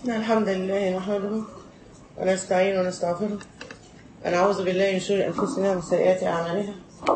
إن الحمد لله نحمده ونستعين ونستغفره ونعوذ بالله من شرور أنفسنا ومن سيئات أعمالنا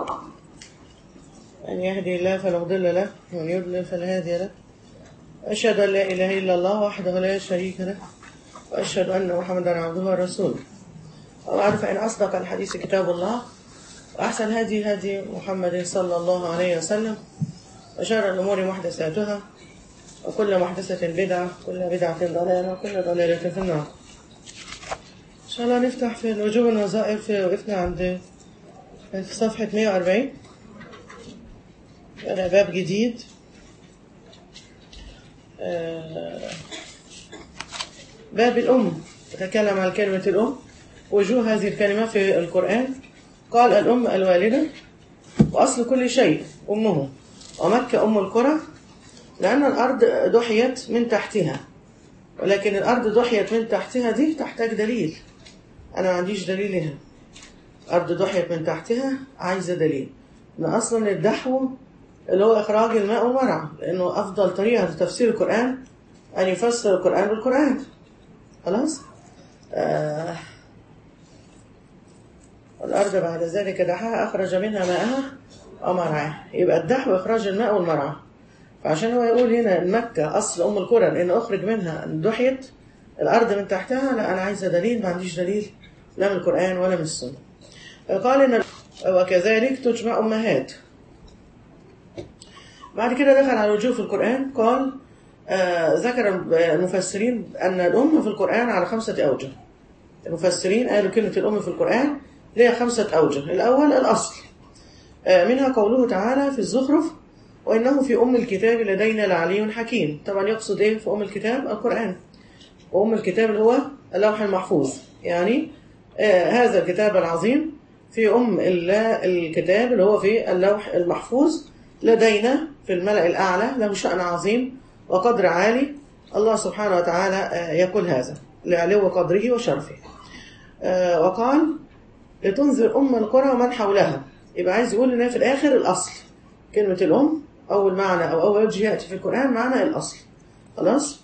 من يهدي الله فلا مضل له ومن يضلل فلا هادي له أشهد أن لا إله إلا الله وحده لا شريك له وأشهد أن محمدا عبده ورسوله وبعد فإن أصدق الحديث كتاب الله وأحسن هدي هدي محمد صلى الله عليه وسلم وشر الأمور محدثاتها وكل محدثة بدعة وكل بدعة ضلالة وكل ضلالة في النار إن شاء الله نفتح في الوجوب الوظائف وقفنا عند في صفحة 140 هذا باب جديد آه، باب الأم تكلم عن كلمة الأم وجوه هذه الكلمة في القرآن قال الأم الوالدة وأصل كل شيء أمه ومكة أم القرى لأن الأرض دحيت من تحتها ولكن الأرض دحيت من تحتها دي تحتاج دليل أنا ما عنديش دليل هنا أرض دحيت من تحتها عايزة دليل إن أصلا الدحو اللي هو إخراج الماء والمرعى لأنه أفضل طريقة لتفسير القرآن أن يفسر القرآن بالقرآن خلاص آه والأرض بعد ذلك دحاها أخرج منها ماءها ومرعاها يبقى الدحو إخراج الماء والمرعى فعشان هو يقول هنا مكة أصل أم القرى لأن أخرج منها دحيت الأرض من تحتها لا أنا عايزة دليل ما عنديش دليل لا من القرآن ولا من السنة قال إن وكذلك تجمع أمهات بعد كده دخل على وجوه في القرآن قال آه ذكر المفسرين أن الأم في القرآن على خمسة أوجه المفسرين قالوا كلمة الأم في القرآن لها خمسة أوجه الأول الأصل آه منها قوله تعالى في الزخرف وإنه في أم الكتاب لدينا لعلي حكيم طبعا يقصد إيه في أم الكتاب القرآن وأم الكتاب اللي هو اللوح المحفوظ يعني آه هذا الكتاب العظيم في أم الكتاب اللي هو في اللوح المحفوظ لدينا في الملأ الأعلى له شأن عظيم وقدر عالي الله سبحانه وتعالى آه يقول هذا لعلو قدره وشرفه آه وقال لتنذر أم القرى ومن حولها يبقى عايز يقول لنا في الآخر الأصل كلمة الأم أول معنى أو أول وجه يأتي في القرآن معنى الأصل خلاص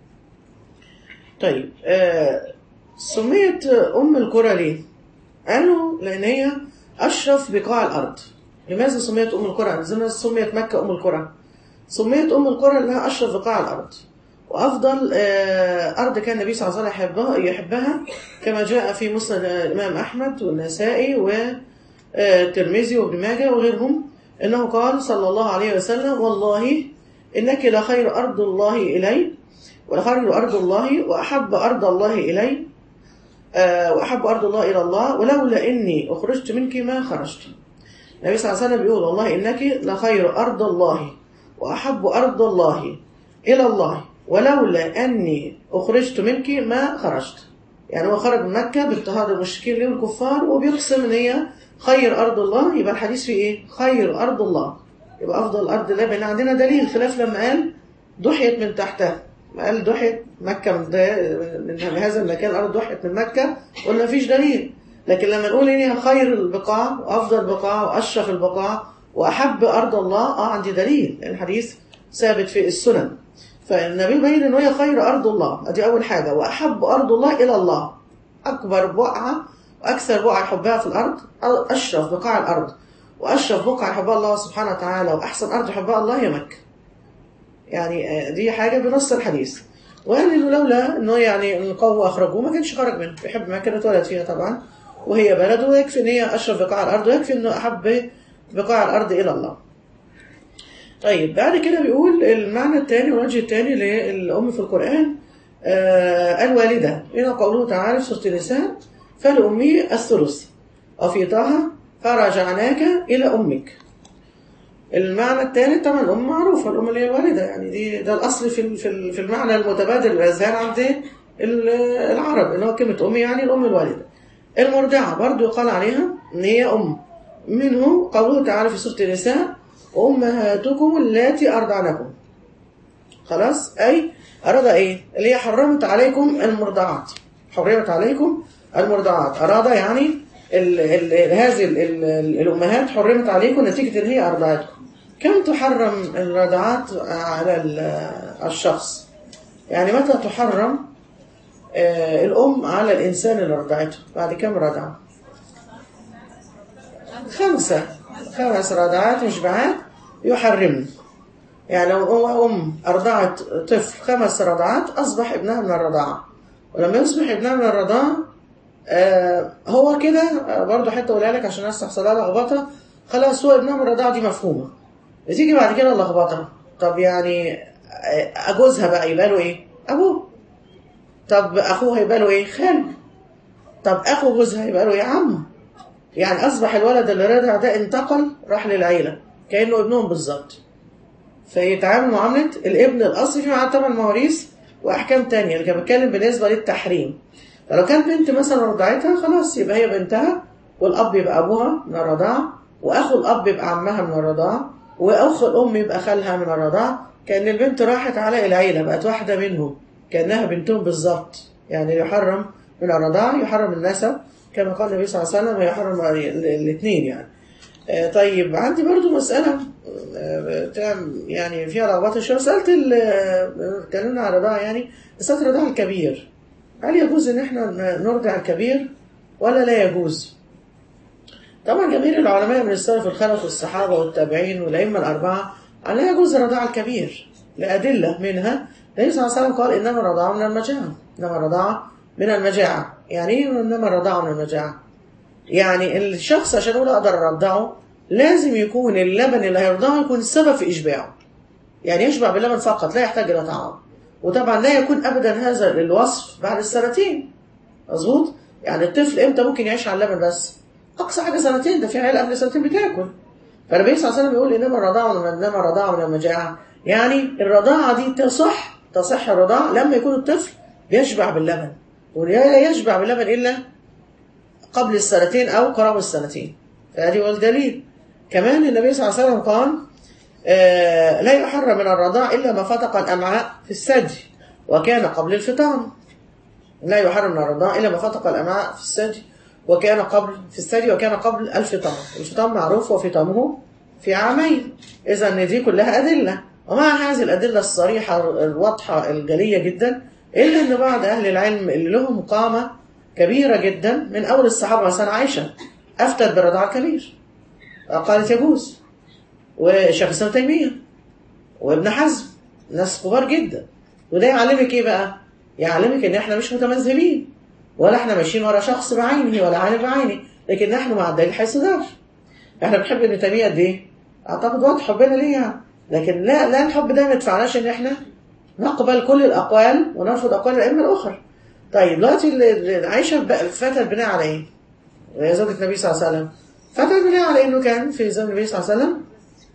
طيب آه سميت أم القرى ليه قالوا لأن هي أشرف بقاع الأرض لماذا سميت أم القرى زي سميت مكة أم القرى سميت أم القرى لأنها أشرف بقاع الأرض وأفضل آه أرض كان النبي صلى الله عليه وسلم يحبها, يحبها كما جاء في مسند الإمام أحمد والنسائي والترمذي وابن ماجه وغيرهم إنه قال صلى الله عليه وسلم والله إنك لخير أرض الله إلي ولخير أرض الله وأحب أرض الله إلي أه وأحب أرض الله إلى الله ولولا إني أخرجت منك ما خرجت النبي صلى الله عليه وسلم بيقول والله إنك لخير أرض الله وأحب أرض الله إلى الله ولولا أني أخرجت منك ما خرجت يعني هو خرج من مكة باضطهاد المشركين ليه والكفار وبيقسم إن هي خير أرض الله يبقى الحديث فيه إيه؟ خير أرض الله يبقى أفضل أرض الله بأن عندنا دليل خلاف لما قال دحيت من تحتها قال دحيت مكة من, من هذا المكان الأرض دحيت من مكة قلنا مفيش دليل لكن لما نقول إن هي خير البقاع وأفضل البقاع وأشرف البقاع وأحب أرض الله آه عندي دليل لأن الحديث ثابت في السنن فالنبي بين إن هي خير أرض الله دي أول حاجة وأحب أرض الله إلى الله أكبر بقعة وأكثر بقعة يحبها في الأرض أشرف بقاع الأرض وأشرف بقعة يحبها الله سبحانه وتعالى وأحسن أرض يحبها الله هي مكة يعني دي حاجة بنص الحديث وقال إنه لولا إنه يعني القوم أخرجوه ما كانش خرج منه بيحب مكة اتولد فيها طبعا وهي بلده ويكفي إن هي أشرف بقاع الأرض ويكفي إنه أحب بقاع الأرض إلى الله طيب بعد كده بيقول المعنى الثاني والوجه الثاني للأم في القرآن آه الوالدة هنا قوله تعالى في سورة النساء فلأمي الثلث وفي طه فرجعناك إلى أمك المعنى الثالث طبعا الأم معروفة الأم اللي هي الوالدة يعني دي ده الأصل في في المعنى المتبادل الأذهان عند العرب إن هو كلمة أمي يعني الأم الوالدة المرضعة برضو يقال عليها إن هي أم منه قوله تعالى في سورة النساء وأمهاتكم اللاتي أرضعنكم خلاص أي أراد إيه اللي هي حرمت عليكم المرضعات حرمت عليكم المرضعات أراد يعني ال ال هذه ال ال الأمهات حرمت عليكم نتيجة إن هي أرضعتكم كم تحرم الرضعات على الشخص يعني متى تحرم آه الأم على الإنسان اللي رضعته بعد كم رضعة خمسة خمس رضعات مشبعات يحرمن يعني لو هو أم أرضعت طفل خمس رضعات أصبح ابنها من الرضاعة ولما يصبح ابنها من الرضاعة آه هو كده آه برضه حتى أقولها لك عشان الناس تحصل لها لخبطة خلاص هو ابنها من الرضاعة دي مفهومة بتيجي بعد كده اللخبطة طب يعني أجوزها بقى يبقى له إيه؟ أبوه طب أخوه هيبقى له إيه؟ خاله طب أخو جوزها يبقى له إيه؟ عمه يعني أصبح الولد اللي رضع ده انتقل راح للعيلة كأنه ابنهم بالظبط فيتعامل معاملة الابن الأصلي في معاه طبعا مواريث وأحكام تانية اللي كان بتكلم بالنسبة للتحريم فلو كانت بنت مثلا رضعتها خلاص يبقى هي بنتها والأب يبقى أبوها من الرضاعة وأخو الأب يبقى عمها من الرضاعة وأخ الأم يبقى خالها من الرضاعة كأن البنت راحت على العيلة بقت واحدة منهم كأنها بنتهم بالظبط يعني يحرم من الرضاعة يحرم النسب كما قال النبي صلى الله عليه وسلم يحرم الاثنين يعني آه طيب عندي برضو مسألة آه يعني فيها لخبطة شوية سألت اتكلمنا على الرضاعة يعني سألت الرضاعة الكبير هل يجوز إن احنا نرضع الكبير ولا لا يجوز؟ طبعا جميع العلماء من السلف الخلف والصحابة والتابعين والأئمة الأربعة أن لا يجوز الرضاعة الكبير لأدلة منها النبي صلى الله عليه وسلم قال إنما الرضاعة من المجاعة إنما الرضاعة من المجاعة يعني إيه إنما الرضاعة من المجاعة؟ يعني الشخص عشان أقول أقدر أرضعه لازم يكون اللبن اللي هيرضعه يكون السبب في إشباعه يعني يشبع باللبن فقط لا يحتاج إلى طعام وطبعا لا يكون أبدا هذا الوصف بعد السنتين مظبوط يعني الطفل إمتى ممكن يعيش على اللبن بس أقصى حاجة سنتين ده في عيال قبل سنتين بتاكل فالنبي صلى الله عليه وسلم بيقول إنما الرضاعة من إنما الرضاعة من المجاعة يعني الرضاعة دي تصح تصح الرضاعة لما يكون الطفل بيشبع باللبن ولا يشبع باللبن إلا قبل السنتين أو قرابة السنتين فهذه هو الدليل كمان النبي صلى الله عليه وسلم قال آه لا يحرم من الرضاع إلا ما فتق الأمعاء في الثدي وكان قبل الفطام لا يحرم من الرضاع إلا ما فتق الأمعاء في الثدي وكان قبل في الثدي وكان قبل الفطام الفطام معروف وفطامه في عامين إذا دي كلها أدلة ومع هذه الأدلة الصريحة الواضحة الجلية جدا إلا أن بعض أهل العلم اللي لهم قامة كبيرة جدا من أول الصحابة مثلا عائشة أفتت بالرضاعة الكبير قالت يجوز وشيخ الإسلام تيمية وابن حزم ناس كبار جدا وده يعلمك إيه بقى؟ يعلمك إن إحنا مش متمذهبين ولا إحنا ماشيين ورا شخص بعينه ولا عالم بعينه لكن نحن مع الدليل حيث دار إحنا بنحب ابن تيمية قد إيه؟ أعتقد واضح حبنا ليه يعني لكن لا لا الحب ده ما يدفعناش إن إحنا نقبل كل الأقوال ونرفض أقوال الأئمة الأخرى طيب دلوقتي عائشة فتت بناء على إيه؟ وهي زوجة النبي صلى الله عليه وسلم فتت بناء على إنه كان في زمن النبي صلى الله عليه وسلم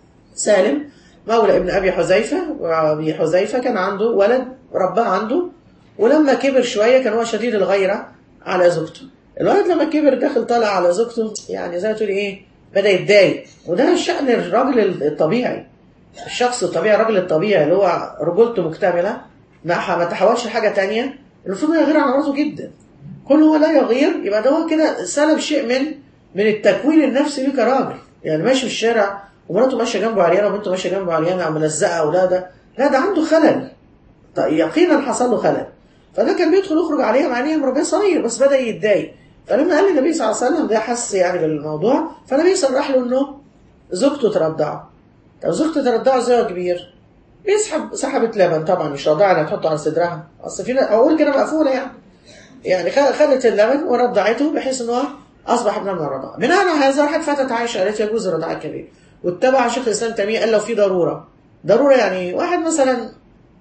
سالم مولى ابن أبي حذيفة وأبي حذيفة كان عنده ولد رباه عنده ولما كبر شوية كان هو شديد الغيرة على زوجته الولد لما كبر داخل طالع على زوجته يعني زي ما تقولي إيه بدأ يتضايق وده شأن الراجل الطبيعي الشخص الطبيعي الراجل الطبيعي اللي هو رجولته مكتملة ما تحولش لحاجة تانية المفروض يغير على مراته جدا كل هو لا يغير يبقى ده هو كده سلب شيء من من التكوين النفسي ليه كراجل يعني ماشي في الشارع ومراته ماشيه جنبه عريانه وبنته ماشيه جنبه عريانه او ملزقه اولاده لا ده عنده خلل طيب يقينا حصل له خلل فده كان بيدخل يخرج عليها مع ان هي مربيه صغير بس بدا يتضايق فلما قال النبي صلى الله عليه وسلم ده حس يعني بالموضوع فالنبي صرح له انه زوجته ترضعه طب زوجته ترضعه ازاي كبير بيسحب سحبت لبن طبعا مش رضاعه تحطه على صدرها اصل في اقول كده مقفوله يعني يعني خدت اللبن ورضعته بحيث ان هو اصبح ابن من الرضاعه بناء على هذا راحت فتت عائشه قالت يجوز الرضاعه الكبير واتبع شيخ الاسلام تيميه قال لو في ضروره ضروره يعني واحد مثلا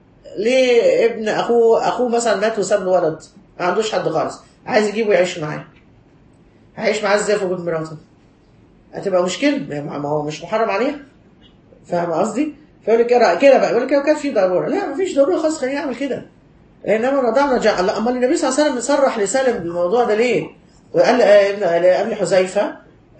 ليه ابن اخوه اخوه مثلا مات وساب له ولد ما عندوش حد خالص عايز يجيبه يعيش معاه هيعيش معاه ازاي في وجود مراته هتبقى مشكله ما هو مش محرم عليها فاهم قصدي فيقول لك كده بقى يقول لك لو كان في ضروره لا ما فيش ضروره خلاص خليني اعمل كده انما رضعنا جعل لا امال النبي صلى الله عليه وسلم صرح لسالم بالموضوع ده ليه وقال لابي حذيفه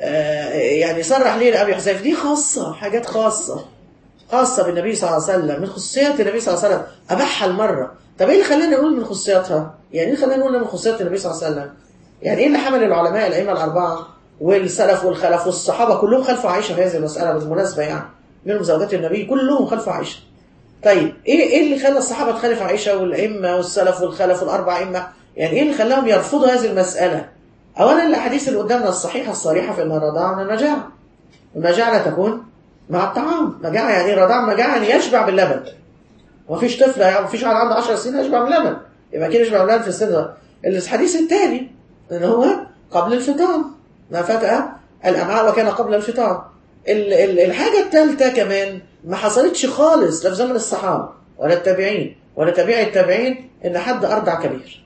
يعني صرح ليه لابي حذيفه دي خاصه حاجات خاصه خاصه بالنبي صلى الله عليه وسلم من خصوصيات النبي صلى الله عليه وسلم اباحها المره طب ايه اللي خلانا نقول من خصوصياتها يعني ايه خلانا نقول من خصوصيات النبي صلى الله عليه وسلم يعني ايه اللي حمل العلماء الائمه الاربعه والسلف والخلف والصحابه كلهم خلفوا عائشه في هذه المساله بالمناسبه يعني منهم زوجات النبي كلهم خلفوا عائشه طيب ايه ايه اللي خلى الصحابه تخالف عائشه والائمه والسلف والخلف والاربع ائمه يعني ايه اللي خلاهم يرفضوا هذه المساله اولا الاحاديث اللي قدامنا الصحيحه الصريحه في ان الرضاعه من المجاعه المجاعه لا تكون مع الطعام مجاعه يعني ايه رضاعه مجاعه يعني يشبع باللبن ومفيش طفل يعني مفيش واحد عنده 10 سنين يشبع باللبن يبقى كده يشبع باللبن في السن ده الحديث الثاني ان هو قبل الفطام ما فتأ الامعاء وكان قبل الفطام ال- ال- الحاجه الثالثه كمان ما حصلتش خالص لا في زمن الصحابه ولا التابعين ولا تابعي التابعين ان حد ارضع كبير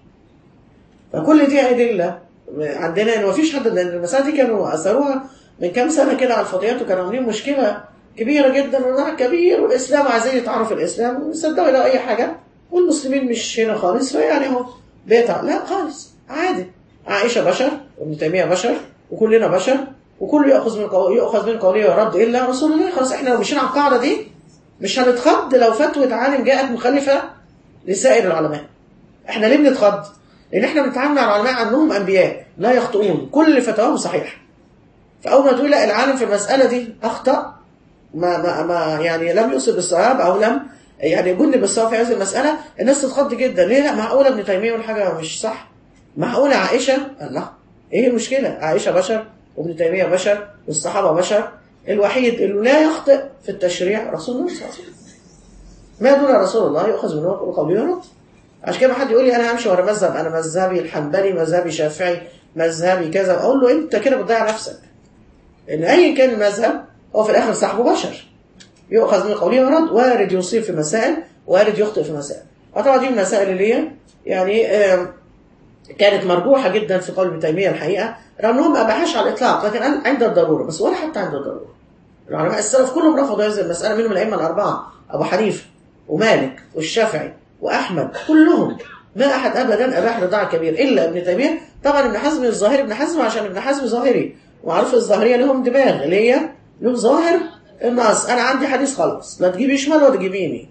فكل دي ادله عندنا ان مفيش حد لان المسائل دي كانوا اثروها من كام سنه كده على الفضيات وكانوا عاملين مشكله كبيره جدا والرضاع كبير والاسلام عايزين يتعرفوا الاسلام يصدقوا يلاقوا اي حاجه والمسلمين مش هنا خالص فيعني اهو بيتع لا خالص عادي عائشه بشر وابن تيميه بشر وكلنا بشر وكل ياخذ من قول ياخذ من قوله ويرد الا رسول الله خلاص احنا لو مشينا على القاعده دي مش هنتخض لو فتوى عالم جاءت مخالفه لسائر العلماء احنا ليه بنتخض؟ لان احنا بنتعامل مع العلماء عنهم انبياء لا يخطئون كل فتواهم صحيحه فاول ما تقول لا العالم في المساله دي اخطا ما ما ما يعني لم يصب بالصواب او لم يعني يجن بالصواب في هذه المساله الناس تتخض جدا ليه لا معقوله ابن تيميه يقول حاجه مش صح معقوله عائشه الله ايه المشكله عائشه بشر وابن تيميه بشر والصحابه بشر الوحيد اللي لا يخطئ في التشريع رسول الله صلى الله عليه وسلم ما دون رسول الله يؤخذ منه وقوله ورد عشان كده حد يقول لي انا همشي ورا مذهب انا مذهبي الحنبلي مذهبي شافعي مذهبي كذا اقول له انت كده بتضيع نفسك ان ايا كان المذهب هو في الاخر صاحبه بشر يؤخذ من قوله ورد وارد يصيب في مسائل وارد يخطئ في مسائل وطبعا دي المسائل اللي هي يعني آم، كانت مرجوحه جدا في قول ابن تيميه الحقيقه رغم انهم ما اباحاش على الاطلاق لكن عند الضروره بس ولا حتى عند الضروره العلماء السلف كلهم رفضوا هذه المساله منهم الائمه الاربعه ابو حنيفه ومالك والشافعي واحمد كلهم ما احد ابدا اباح رضاعه كبير الا ابن تيميه طبعا ابن حزم الظاهري ابن حزم عشان ابن حزم ظاهري ومعروف الظاهريه لهم دماغ اللي هي لهم ظاهر النص انا عندي حديث خلاص لا تجيبي شمال ولا تجيبي يمين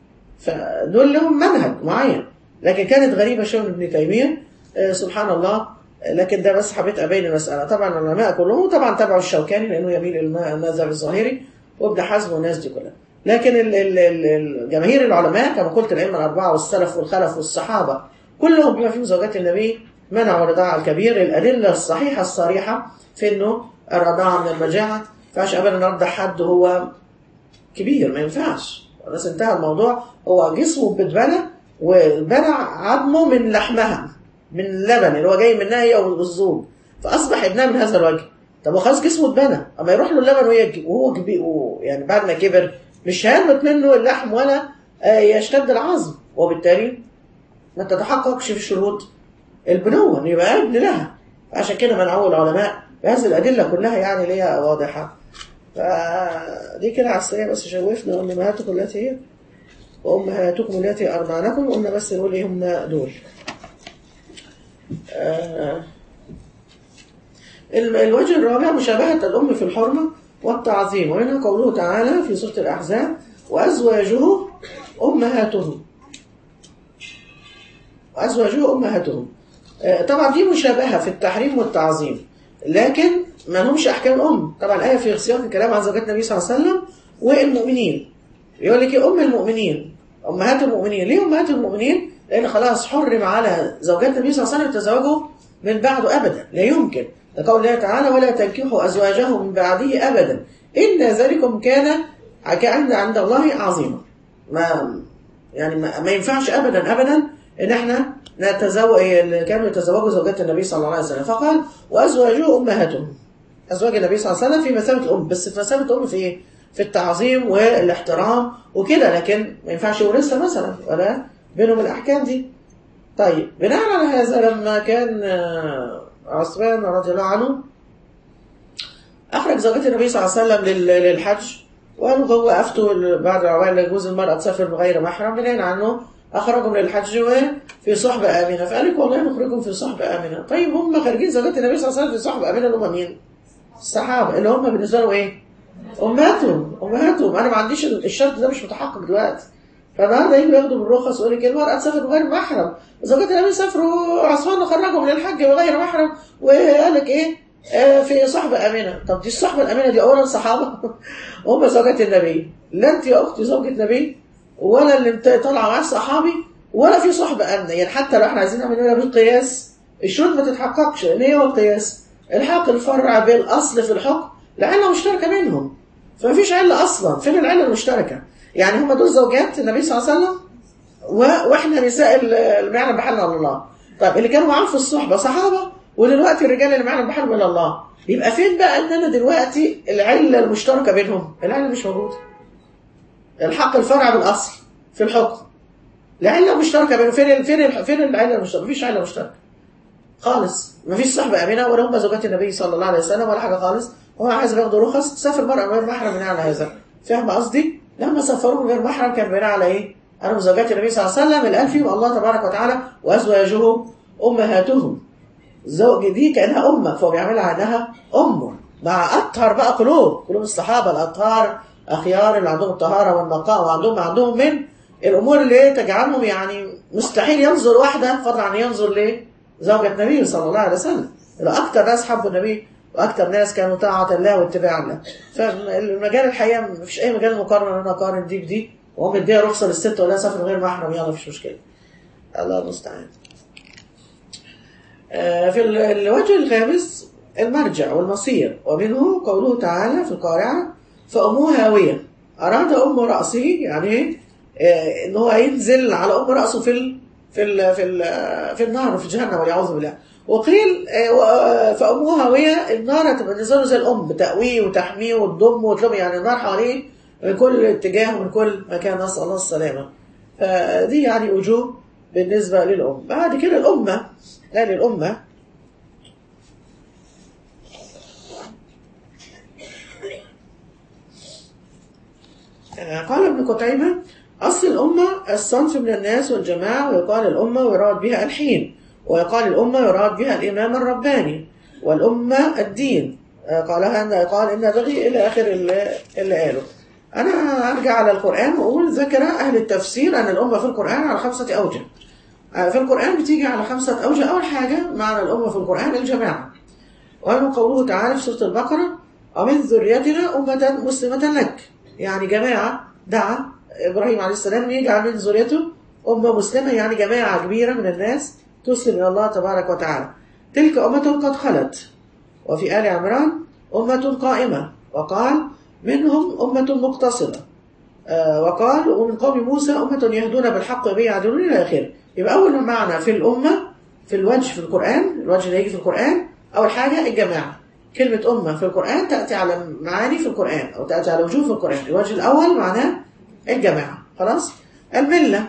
فدول لهم منهج معين لكن كانت غريبه شويه من ابن تيميه آه، سبحان الله آه، لكن ده بس حبيت ابين المساله طبعا العلماء كلهم طبعا تبعوا الشوكاني لانه يميل الى المذهب الظاهري وابن حزم والناس دي كلها لكن ال- ال- ال- الجماهير العلماء كما قلت الائمه الاربعه والسلف والخلف والصحابه كلهم بما فيهم زوجات النبي منعوا الرضاعه الكبير الادله الصحيحه الصريحه في انه الرضاعه من المجاعه ما ينفعش ابدا نرضع حد هو كبير ما ينفعش خلاص انتهى الموضوع هو جسمه بتبنى وبنى عظمه من لحمها من اللبن اللي هو جاي منها هي والزوج فاصبح ابنها من هذا الوجه طب وخلاص جسمه اتبنى اما يروح له اللبن وهي وهو كبير يعني بعد ما كبر مش هينبت منه اللحم ولا آه، يشتد العظم وبالتالي ما تتحققش في شروط البنوه ان يبقى ابن لها عشان كده منعوه العلماء بهذه الادله كلها يعني اللي هي واضحه فدي كده على السريع بس شوفنا امهاتكم التي هي وامهاتكم التي ارضعنكم قلنا بس نقول ايه هم دول آه، ال- الوجه الرابع مشابهة الأم في الحرمة والتعظيم ومنها قوله تعالى في سورة الأحزاب وأزواجه أمهاتهم وأزواجه أمهاتهم آه، طبعا دي مشابهة في التحريم والتعظيم لكن ما لهمش أحكام الأم طبعا الآية في سياق الكلام عن زوجات النبي صلى الله عليه وسلم والمؤمنين يقول لك إيه أم المؤمنين أمهات المؤمنين ليه أمهات المؤمنين لأن خلاص حرم على زوجات النبي صلى الله عليه وسلم التزوجوا من بعده أبدا لا يمكن لقول الله تعالى ولا تنكحوا أزواجه من بعده أبدا إن ذلكم كان كان عند الله عظيما ما يعني ما, ما ينفعش أبدا أبدا إن إحنا نتزوج كانوا يتزوجوا زوجات النبي صلى الله عليه وسلم فقال وأزواجه أمهاتهم أزواج النبي صلى الله عليه وسلم في مثابة الأم بس في مثابة الأم في إيه؟ في التعظيم والاحترام وكده لكن ما ينفعش يورثها مثلا ولا بينهم الأحكام دي طيب بناء على هذا لما كان آه، عثمان رضي الله عنه أخرج زوجات النبي صلى الله عليه وسلم لل- للحج وقالوا هو أفتوا بعد العوائل لا يجوز المرأة تسافر بغير محرم بناء عنه أخرجهم للحج وفي صحبة آمنة فقال لك والله نخرجهم في صحبة آمنة طيب هم خارجين زوجات النبي صلى الله عليه وسلم في صحبة آمنة اللي هم مين؟ الصحابة اللي هم بالنسبة لهم إيه؟ أمهاتهم أمهاتهم أنا ما عنديش الشرط ده مش متحقق دلوقتي فالنهارده يجوا ياخدوا بالرخص ويقول لك المرأة تسافر بغير محرم زوجات النبي سافروا عثمان خرجهم للحج بغير محرم وقال لك إيه؟ آه، في صحبة آمنة طب دي الصحبة الآمنة دي أولا صحابة هم زوجات النبي لا أنت يا أختي زوجة نبي ولا اللي انت طالعة معاه صحابي ولا في صحبة أمنة يعني حتى لو احنا عايزين نعمل هنا بالقياس الشروط ما تتحققش لأن هي هو القياس الحق الفرع بالأصل في الحكم لعلة مشتركة بينهم فمفيش علة أصلا فين العلة المشتركة يعني هم دول زوجات النبي صلى الله عليه وسلم و... واحنا نساء اللي معنا بحالنا على الله طيب اللي كانوا معاهم في الصحبة صحابة ودلوقتي الرجال اللي معانا بحالهم إلى الله يبقى فين بقى ان انا دلوقتي العلة المشتركة بينهم العلة مش موجودة الحق الفرع بالأصل في الحكم العلة مشتركة بينهم فين ال... فين ال... فين العلة المشتركة مفيش علة مشتركة خالص مفيش صحبة أمينة ولا هم زوجات النبي صلى الله عليه وسلم ولا حاجة خالص هو عايز ياخدوا رخص تسافر مرة من غير محرم من على هذا فاهم قصدي؟ لما سافروا من غير محرم كان بناء على ايه؟ أنا زوجات النبي صلى الله عليه وسلم الآن فيهم الله تبارك وتعالى وأزواجه أمهاتهم الزوج دي كأنها أمك فهو بيعملها عنها أمه مع أطهر بقى قلوب قلوب الصحابة الأطهار أخيار اللي عندهم الطهارة والنقاء وعندهم عندهم من الأمور اللي تجعلهم يعني مستحيل ينظر واحدة فضلا عن ينظر ليه؟ زوجة النبي صلى الله عليه وسلم اللي أكتر ناس حبوا النبي وأكتر ناس كانوا طاعة الله واتباعا له فالمجال الحقيقة مفيش أي مجال مقارنة إن أنا أقارن دي بدي وهم مديها رخصة للست ولا سافر غير محرم يلا مفيش مشكلة الله المستعان في الوجه الخامس المرجع والمصير ومنه قوله تعالى في القارعة فأمه هاوية أراد أم رأسه يعني إن هو ينزل على أم رأسه في ال في ال في ال في النار في جهنم والعياذ بالله وقيل فأمه هاوية النار تبقى نزله زي الأم بتأويه وتحميه وتضمه وتلوم يعني النار حواليه من كل اتجاه ومن كل مكان نسأل الله السلامة فدي يعني وجوه بالنسبة للأم بعد كده الأمة قال الأمة قال ابن قتيبة أصل الأمة الصنف من الناس والجماعة ويقال الأمة ويراد بها الحين ويقال الأمة يراد بها الإمام الرباني والأمة الدين قالها قال إن بغي إلى آخر اللي, اللي قاله أنا أرجع على القرآن وأقول ذكر أهل التفسير أن الأمة في القرآن على خمسة أوجه في القرآن بتيجي على خمسة أوجه أول حاجة معنى الأمة في القرآن الجماعة ومن قوله تعالى في سورة البقرة ومن ذريتنا أمة مسلمة لك يعني جماعة دعا إبراهيم عليه السلام يجعل من ذريته أمة مسلمة يعني جماعة كبيرة من الناس تسلم إلى الله تبارك وتعالى تلك أمة قد خلت وفي آل عمران أمة قائمة وقال منهم أمة مقتصدة آه وقال ومن قوم موسى أمة يهدون بالحق وبه يعدلون إلى آخره يبقى أول معنى في الأمة في الوجه في القرآن الوجه اللي يجي في القرآن أول حاجة الجماعة كلمة أمة في القرآن تأتي على معاني في القرآن أو تأتي على وجوه في القرآن الوجه الأول معناه الجماعة خلاص الملة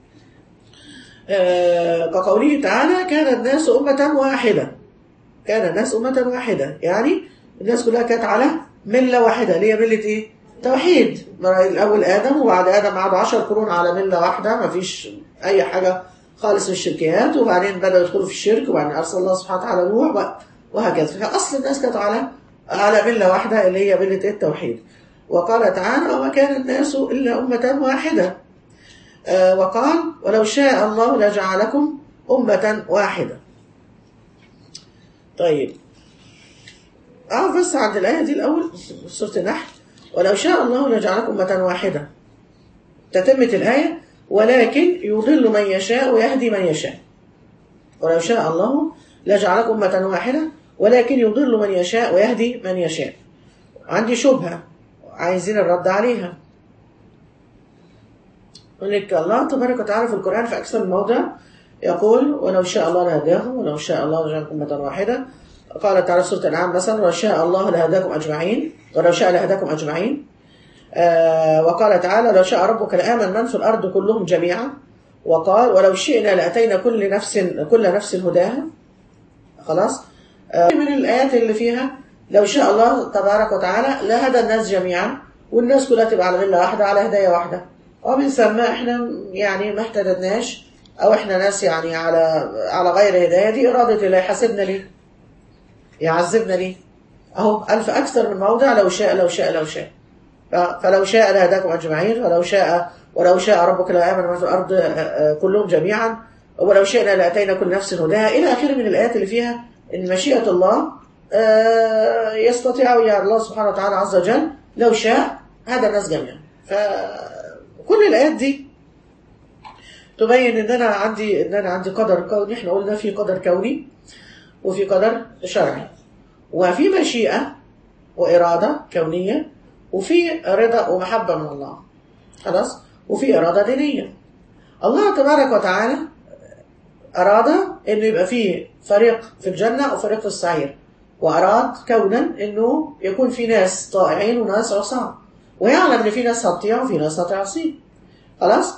آه كقوله تعالى كان الناس أمة واحدة كان الناس أمة واحدة يعني الناس كلها كانت على ملة واحدة اللي هي ملة إيه؟ توحيد الأول آدم وبعد آدم قعدوا 10 قرون على ملة واحدة ما فيش أي حاجة خالص من الشركيات وبعدين بدأوا يدخلوا في الشرك وبعدين أرسل الله سبحانه وتعالى نوح وهكذا فأصل الناس كانت على على ملة واحدة اللي هي ملة التوحيد وقال تعالى وما كان الناس إلا أمة واحدة آه وقال ولو شاء الله لجعلكم أمة واحدة طيب أعرف بس عند الآية دي الأول في سورة النحل ولو شاء الله لجعلكم أمة واحدة تتمة الآية ولكن يضل من يشاء ويهدي من يشاء ولو شاء الله لجعلكم أمة واحدة ولكن يضل من يشاء ويهدي من يشاء عندي شبهة عايزين الرد عليها يقول لك الله تبارك وتعالى في القرآن في أكثر من موضع يقول ولو شاء الله لهداهم ولو شاء الله لجعلكم أمة واحدة قال تعالى في سورة الأنعام مثلا ولو شاء الله لهداكم أجمعين ولو شاء لهداكم أجمعين آه وقال تعالى لو شاء ربك لآمن من في الأرض كلهم جميعا وقال ولو شئنا لأتينا كل نفس كل نفس هداها خلاص آه من الآيات اللي فيها لو شاء الله تبارك وتعالى لهدى الناس جميعا والناس كلها تبقى على ملة واحدة على هداية واحدة ومن ثم احنا يعني ما اهتدناش او احنا ناس يعني على على غير هداية دي إرادة الله يحاسبنا ليه يعذبنا ليه اهو ألف أكثر من موضع لو شاء لو شاء لو شاء فلو شاء لهداكم أجمعين ولو شاء ولو شاء ربك لآمن من في الأرض كلهم جميعا ولو شئنا لأتينا كل نفس هداها إلى آخره من الآيات اللي فيها إن مشيئة الله يستطيع يا الله سبحانه وتعالى عز وجل لو شاء هذا الناس جميعا فكل الآيات دي تبين ان انا عندي ان انا عندي قدر كوني احنا قلنا في قدر كوني وفي قدر شرعي وفي مشيئة وإرادة كونية وفي رضا ومحبة من الله خلاص وفي إرادة دينية الله تبارك وتعالى أراد إنه يبقى فيه فريق في الجنة وفريق في السعير وأراد كونا إنه يكون في ناس طائعين وناس عصاة ويعلم إن في ناس هتطيع وفي ناس هتعصيه خلاص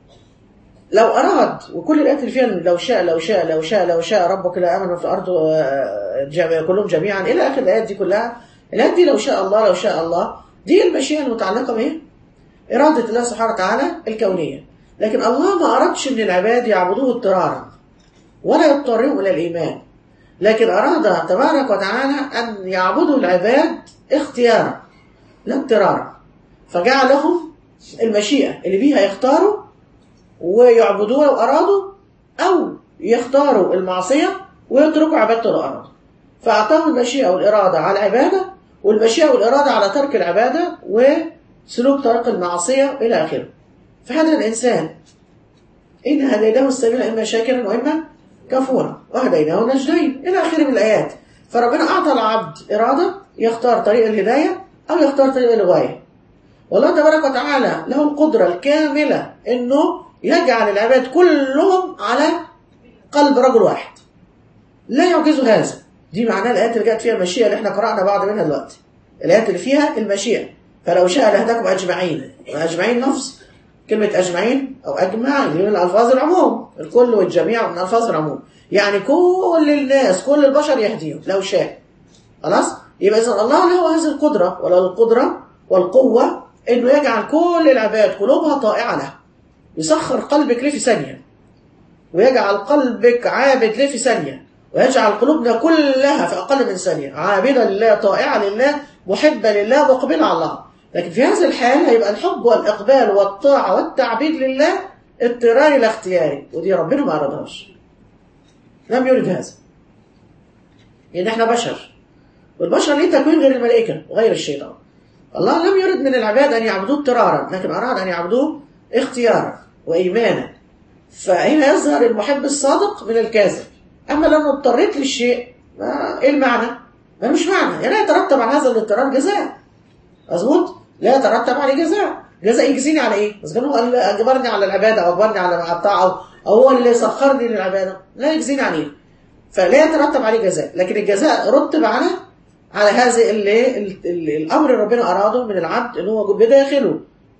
لو أراد وكل الآيات اللي فيها لو شاء لو شاء لو شاء لو شاء ربك لآمنوا في الأرض آه، جميع كلهم جميعا إلى آخر الآيات دي كلها الآيات دي لو شاء الله لو شاء الله دي المشيئة المتعلقة بإيه؟ إرادة الله سبحانه وتعالى الكونية لكن الله ما أردش من العباد يعبدوه اضطرارا ولا يضطرهم إلى الإيمان لكن أراد تبارك وتعالى أن يعبدوا العباد اختيارا لا اضطرارا فجعلهم المشيئة اللي بيها يختاروا ويعبدوه لو أرادوا أو يختاروا المعصية ويتركوا عبادته لو أرادوا فأعطاهم المشيئة والإرادة على العبادة والمشيئة والإرادة على ترك العبادة وسلوك طريق المعصية إلى آخره فهذا الإنسان إن هديناه السبيل إما شاكرا وإما كفورا وهديناه النجدين إلى آخره من الآيات فربنا أعطى العبد إرادة يختار طريق الهداية أو يختار طريق الغاية والله تبارك وتعالى له القدرة الكاملة إنه يجعل العباد كلهم على قلب رجل واحد لا يعجز هذا دي معناها الآيات اللي جت فيها المشيئة اللي احنا قرأنا بعض منها دلوقتي الآيات اللي فيها المشيئة فلو شاء لهداكم أجمعين وأجمعين نفس كلمة أجمعين أو أجمع دي من ألفاظ العموم الكل والجميع من ألفاظ العموم يعني كل الناس كل البشر يهديهم لو شاء خلاص يبقى إذا الله له هذه القدرة وله القدرة والقوة إنه يجعل كل العباد قلوبها طائعة له يسخر قلبك ليه في ثانية ويجعل قلبك عابد ليه في ثانية ويجعل قلوبنا كلها في أقل من ثانية عابدة لله طائعة لله محبة لله مقبلة على الله لكن في هذه الحال هيبقى الحب والإقبال والطاعة والتعبيد لله اضطراري لا اختياري ودي ربنا ما أرادهاش لم يرد هذا لأن احنا بشر والبشر ليه تكوين غير الملائكة وغير الشيطان الله لم يرد من العباد أن يعبدوه اضطرارا لكن أراد أن يعبدوه اختيارا وإيمانا فهنا يظهر المحب الصادق من الكاذب أما لو اضطريت للشيء ما إيه المعنى؟ ما مش معنى يعني لا يترتب على هذا الاضطرار جزاء مظبوط؟ لا يترتب عليه جزاء جزاء يجزيني على ايه؟ بس كان هو قال اجبرني على العباده او اجبرني على الطاعه او أو هو اللي سخرني للعباده لا يجزيني عليه فلا يترتب عليه جزاء لكن الجزاء رتب على على هذا اللي ال- ال- الامر اللي ربنا اراده من العبد ان هو بداخله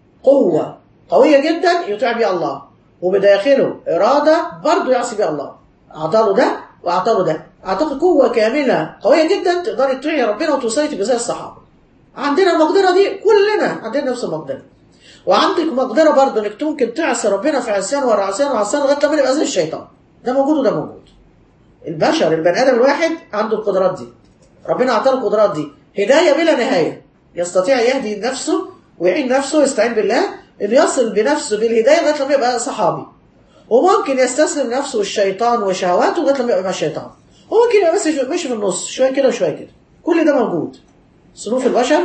قوه قويه جدا يطيع بها الله وبداخله اراده برضه يعصي بها الله اعطاله ده واعطاله ده اعطاك قوه كامله قويه جدا تقدري تطيعي ربنا وتوصلي تبقى زي الصحابه عندنا المقدره دي كلنا عندنا نفس المقدره وعندك مقدره برضه انك ممكن تعصي ربنا في عصيان ورا عصيان ورا عصيان لغايه لما يبقى زي الشيطان ده موجود وده موجود البشر البني ادم الواحد عنده القدرات دي ربنا اعطاه القدرات دي هدايه بلا نهايه يستطيع يهدي نفسه ويعين نفسه ويستعين بالله انه يصل بنفسه بالهدايه لغايه لما يبقى صحابي وممكن يستسلم نفسه والشيطان وشهواته لغايه لما يبقى مع الشيطان وممكن يبقى بس ماشي في النص شويه كده وشويه كده كل ده موجود صنوف البشر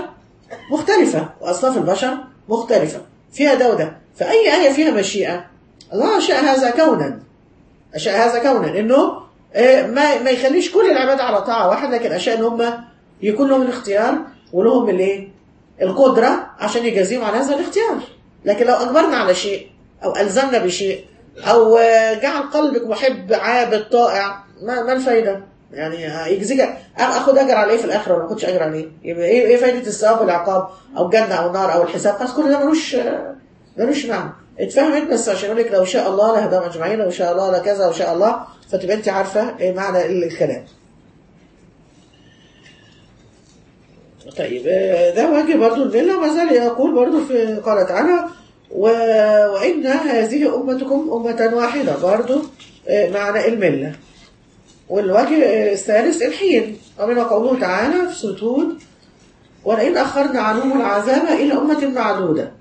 مختلفة وأصناف البشر مختلفة فيها ده وده فأي آية فيها مشيئة الله شاء هذا كونا أشاء هذا كونا إنه آه، ما ما يخليش كل العباد على طاعة واحدة لكن أشاء إن هم يكون لهم الاختيار ولهم الايه القدرة عشان يجازيهم على هذا الاختيار لكن لو أجبرنا على شيء أو ألزمنا بشيء أو آه، جعل قلبك محب عابد طائع ما, ما الفايدة يعني يجزيك انا اخد اجر على ايه في الاخره ولا ما اخدش اجر عليه يبقى ايه ايه فايده الثواب والعقاب او الجنه او النار او الحساب خلاص كل ده ملوش ملوش معنى اتفهمت بس عشان اقول لك لو شاء الله لهداهم اجمعين لو شاء الله لكذا وشاء شاء الله فتبقى انت عارفه ايه معنى الكلام طيب آه، ده وجه برضو الملة وما زال يقول برضو في قال تعالى و... وإن هذه أمتكم أمة واحدة برضو آه، معنى الملة والوجه الثالث الحين ومن قوله تعالى في سورة هود ولئن أخرنا عنهم العذاب إلى أمة معدودة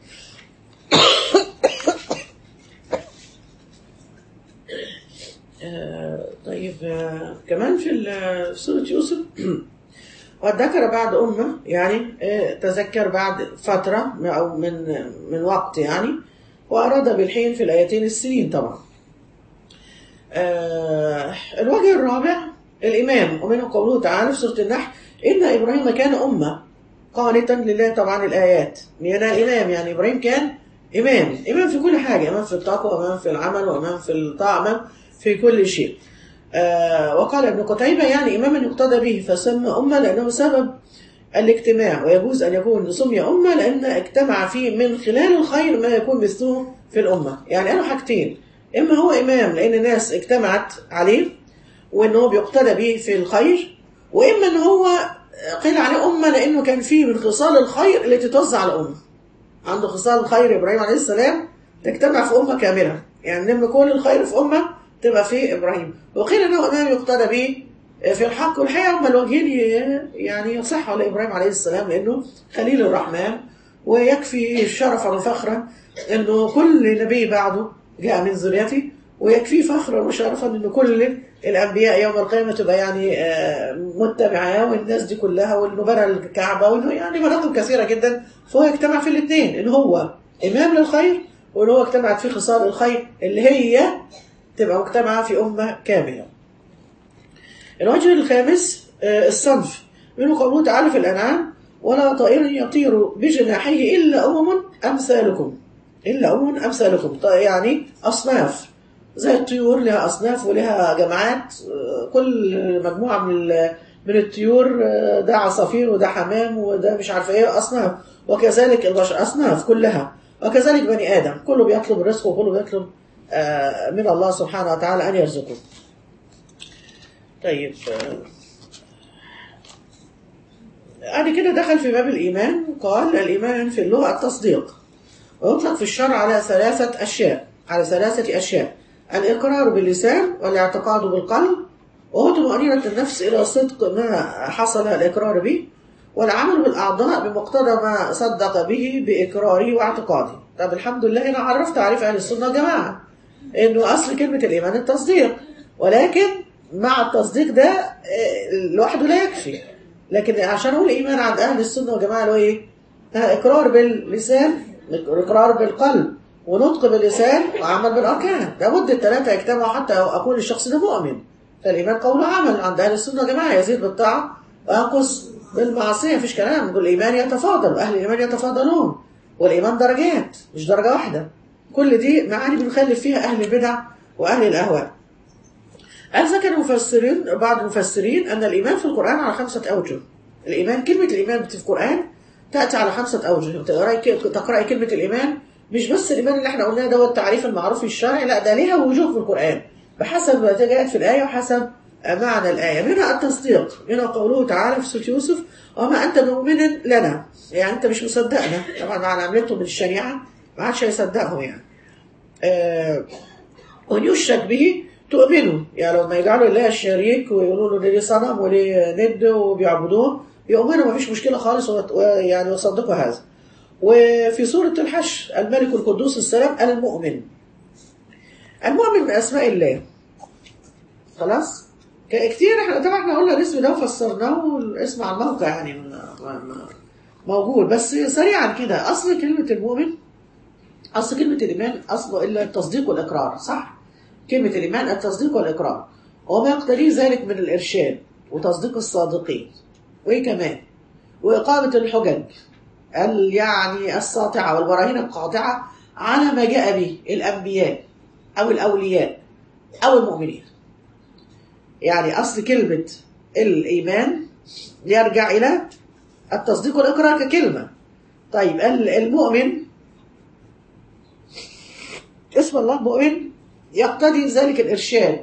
آه، طيب آه، كمان في ال- في سورة يوسف وذكر بعد أمة يعني آه، تذكر بعد فترة أو من من وقت يعني وأراد بالحين في الآيتين السنين طبعا آه الوجه الرابع الإمام ومنه قوله تعالى في سورة النحل إن إبراهيم كان أمة قانتا لله طبعا الآيات من الإمام يعني إبراهيم كان إمام إمام في كل حاجة إمام في التقوى إمام في العمل وإمام في الطاعة إمام في كل شيء آه وقال ابن قتيبة يعني إماما يقتدى به فسمى أمة لأنه سبب الاجتماع ويجوز أن يكون سمي أمة لأن اجتمع فيه من خلال الخير ما يكون مثله في الأمة يعني قالوا حاجتين إما هو إمام لأن الناس اجتمعت عليه وإن هو بيقتدى به في الخير وإما إن هو قيل عليه أمة لأنه كان فيه من خصال الخير اللي تتوزع على الأمة عنده خصال الخير إبراهيم عليه السلام تجتمع في أمة كاملة يعني نم كل الخير في أمة تبقى في إبراهيم وقيل أنه إمام يقتدى به في الحق والحقيقة هما الوجهين يعني يصح على إبراهيم عليه السلام لأنه خليل الرحمن ويكفي شرفا وفخرا أنه كل نبي بعده جاء من ذريته ويكفي فخرا وشرفا أن كل الأنبياء يوم القيامة تبقى يعني متبعة والناس دي كلها وأنه بنى الكعبة وأنه يعني مناطق كثيرة جدا فهو يجتمع في الاثنين إن هو إمام للخير وإن هو اجتمعت فيه خصال الخير اللي هي تبقى مجتمعة في أمة كاملة الوجه الخامس الصنف منه قوله تعالى في الأنعام ولا طائر يطير بجناحيه إلا أمم أمثالكم إلا أمم أمثالكم يعني أصناف زي الطيور لها أصناف ولها جماعات كل مجموعة من من الطيور ده عصافير وده حمام وده مش عارفة إيه أصناف وكذلك البشر أصناف كلها وكذلك بني آدم كله بيطلب الرزق وكله بيطلب من الله سبحانه وتعالى أن يرزقه طيب بعد كده دخل في باب الإيمان قال الإيمان في اللغة التصديق ويطلق في الشرع على ثلاثة أشياء على ثلاثة أشياء الإقرار باللسان والاعتقاد بالقلب وهو طمأنينة النفس إلى صدق ما حصل الإقرار به والعمل بالأعضاء بمقتضى ما صدق به بإقراره واعتقاده طب الحمد لله أنا عرفت تعريف أهل السنة والجماعة إنه أصل كلمة الإيمان التصديق ولكن مع التصديق ده لوحده لا يكفي لكن عشان اقول ايمان عند اهل السنه والجماعه اللي هو ايه؟ اقرار باللسان اقرار بالقلب ونطق باللسان وعمل بالاركان لابد الثلاثه يجتمعوا حتى اقول الشخص ده مؤمن فالايمان قول وعمل عند اهل السنه والجماعه يزيد بالطاعه وينقص بالمعصيه مفيش كلام نقول الايمان يتفاضل واهل الايمان يتفاضلون والايمان درجات مش درجه واحده كل دي معاني بنخلف فيها اهل البدع واهل الاهواء قال ذكر المفسرين بعض المفسرين أن الإيمان في القرآن على خمسة أوجه الإيمان كلمة الإيمان في القرآن تأتي على خمسة أوجه تقرأي كلمة الإيمان مش بس الإيمان اللي احنا قلناه ده التعريف المعروف الشرعي لا ده ليها وجوه في القرآن بحسب ما جاءت في الآية وحسب معنى الآية منها التصديق منها قوله تعالى في سورة يوسف وما أنت مؤمن لنا يعني أنت مش مصدقنا طبعا مع عملته من الشريعة ما عادش هيصدقهم يعني آه وأن يشرك به تؤمنوا يعني لما يجعلوا الله الشريك ويقولوا له ده ليه صنم وليه ند وبيعبدوه يؤمنوا ما فيش مشكله خالص ويعني ويصدقوا هذا وفي سورة الحشر الملك القدوس السلام المؤمن المؤمن من أسماء الله خلاص كتير احنا طبعا احنا قلنا الاسم ده وفسرناه والاسم على الموقع يعني موجود بس سريعا كده اصل كلمة المؤمن اصل كلمة الايمان اصله الا التصديق والاقرار صح؟ كلمة الإيمان التصديق والإقرار وما يقتضيه ذلك من الإرشاد وتصديق الصادقين وإيه كمان وإقامة الحجج يعني الساطعة والبراهين القاطعة على ما جاء به الأنبياء أو الأولياء أو المؤمنين يعني أصل كلمة الإيمان يرجع إلى التصديق والإقرار ككلمة طيب المؤمن اسم الله مؤمن يقتضي ذلك الإرشاد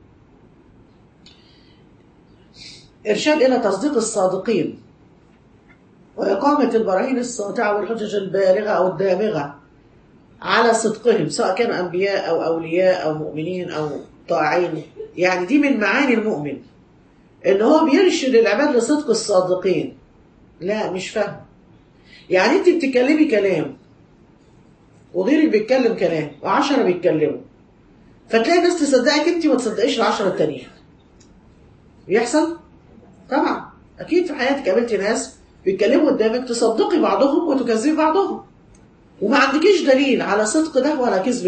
إرشاد إلى تصديق الصادقين وإقامة البراهين الساطعة والحجج البالغة أو الدامغة على صدقهم سواء كانوا أنبياء أو أولياء أو مؤمنين أو طاعين يعني دي من معاني المؤمن إن هو بيرشد العباد لصدق الصادقين لا مش فاهم يعني أنت بتتكلمي كلام وغيرك بيتكلم كلام وعشرة بيتكلموا فتلاقي الناس تصدقك انت ما تصدقيش العشرة التانيين بيحصل طبعا اكيد في حياتك قابلتي ناس بيتكلموا قدامك تصدقي بعضهم وتكذبي بعضهم وما عندكيش دليل على صدق ده ولا كذب ده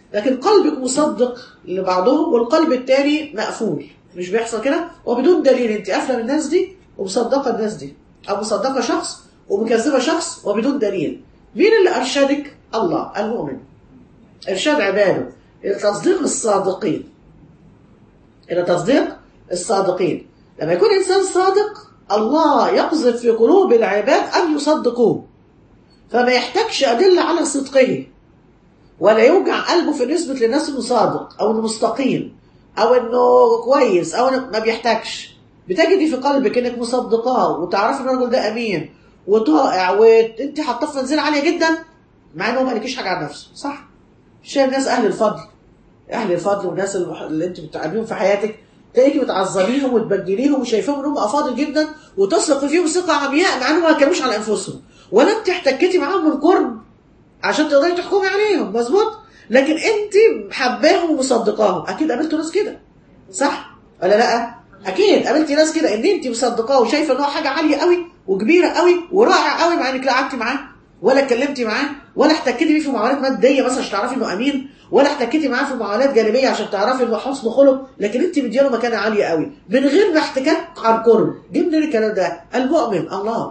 لكن قلبك مصدق لبعضهم والقلب التاني مقفول مش بيحصل كده وبدون دليل انت قافله من الناس دي ومصدقه الناس دي او مصدقه شخص ومكذبه شخص وبدون دليل مين اللي ارشدك الله المؤمن ارشاد عباده الى تصديق الصادقين الى تصديق الصادقين لما يكون انسان صادق الله يقذف في قلوب العباد ان يصدقوه فما يحتاجش ادله على صدقه ولا يوجع قلبه في نسبه للناس انه صادق او انه مستقيم او انه كويس او إنه ما بيحتاجش بتجدي في قلبك انك مصدقاه وتعرفي ان الراجل ده امين وطائع وانت حاطاه في منزله عاليه جدا مع انه ما قالكيش حاجه عن نفسه صح شايف ناس اهل الفضل اهل الفضل والناس المح- اللي انت بتعامليهم في حياتك تلاقيكي بتعظميهم وتبجليهم وشايفاهم ان هم افاضل جدا وتثق فيهم ثقه عمياء مع انهم ما كانوش على انفسهم ولا انت احتكيتي معاهم من قرب عشان تقدري تحكمي عليهم مظبوط لكن انت حباهم ومصدقاهم اكيد قابلتوا ناس كده صح ولا لا اكيد قابلتي ناس كده ان انت مصدقاه وشايفه ان هو حاجه عاليه قوي وكبيره قوي ورائع قوي مع انك لا قعدتي معاه ولا اتكلمتي معاه ولا احتكيتي بيه في معاملات ماديه مثلا عشان تعرفي انه امين ولا احتكيتي معاه في معاملات جانبيه عشان تعرفي انه حسن خلق لكن انت مدياله مكانه عاليه قوي من غير ما احتكاك عن قرب جه منين الكلام ده المؤمن الله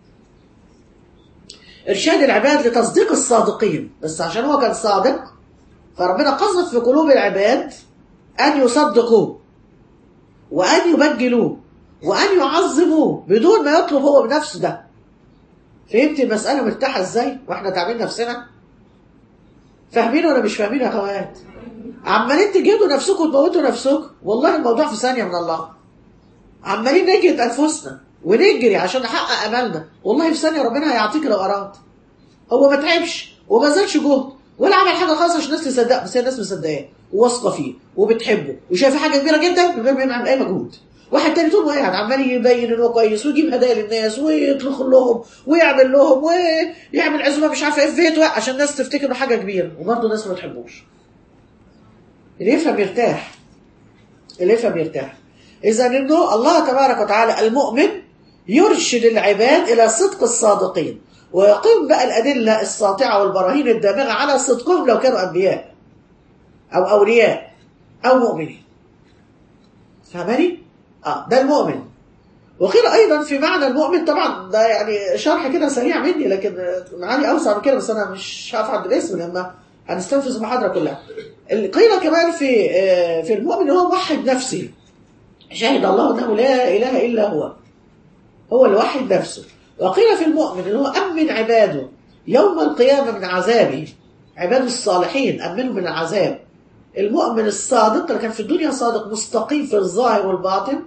ارشاد العباد لتصديق الصادقين بس عشان هو كان صادق فربنا قذف في قلوب العباد ان يصدقوه وان يبجلوه وان يعظموه بدون ما يطلب هو بنفسه ده فهمت المساله مرتاحه ازاي واحنا تعبين نفسنا فاهمين ولا مش فاهمين يا اخوات عمالين تجهدوا نفسكم وتموتوا نفسكم والله الموضوع في ثانيه من الله عمالين نجهد انفسنا ونجري عشان نحقق املنا والله في ثانيه ربنا هيعطيك لو اراد هو ما تعبش وما بذلش جهد ولا عمل حاجه خالص عشان الناس تصدق بس هي الناس مصدقاه وواثقه فيه وبتحبه وشايفه حاجه كبيره جدا من غير ما يعمل اي مجهود واحد تاني طول ما قاعد عمال يبين ان هو كويس ويجيب هدايا للناس ويطلق لهم ويعمل لهم ويعمل عزومه مش عارفه ايه في بيته عشان الناس تفتكر انه حاجه كبيره وبرضه الناس ما بتحبوش اللي يفهم يرتاح اللي يفهم يرتاح اذا انه الله تبارك وتعالى المؤمن يرشد العباد الى صدق الصادقين ويقيم بقى الادله الساطعه والبراهين الدامغه على صدقهم لو كانوا انبياء او اولياء او مؤمنين فاهماني؟ اه ده المؤمن وقيل ايضا في معنى المؤمن طبعا ده يعني شرح كده سريع مني لكن معاني اوسع من كده بس انا مش هقف عند الاسم لما هنستنفذ المحاضره كلها. اللي قيل كمان في آه، في المؤمن هو موحد نفسه. شهد الله انه لا اله الا هو. هو اللي وحد نفسه. وقيل في المؤمن ان هو امن عباده يوم القيامه من عذابه. عباده الصالحين امنهم من العذاب. المؤمن الصادق اللي كان في الدنيا صادق مستقيم في الظاهر والباطن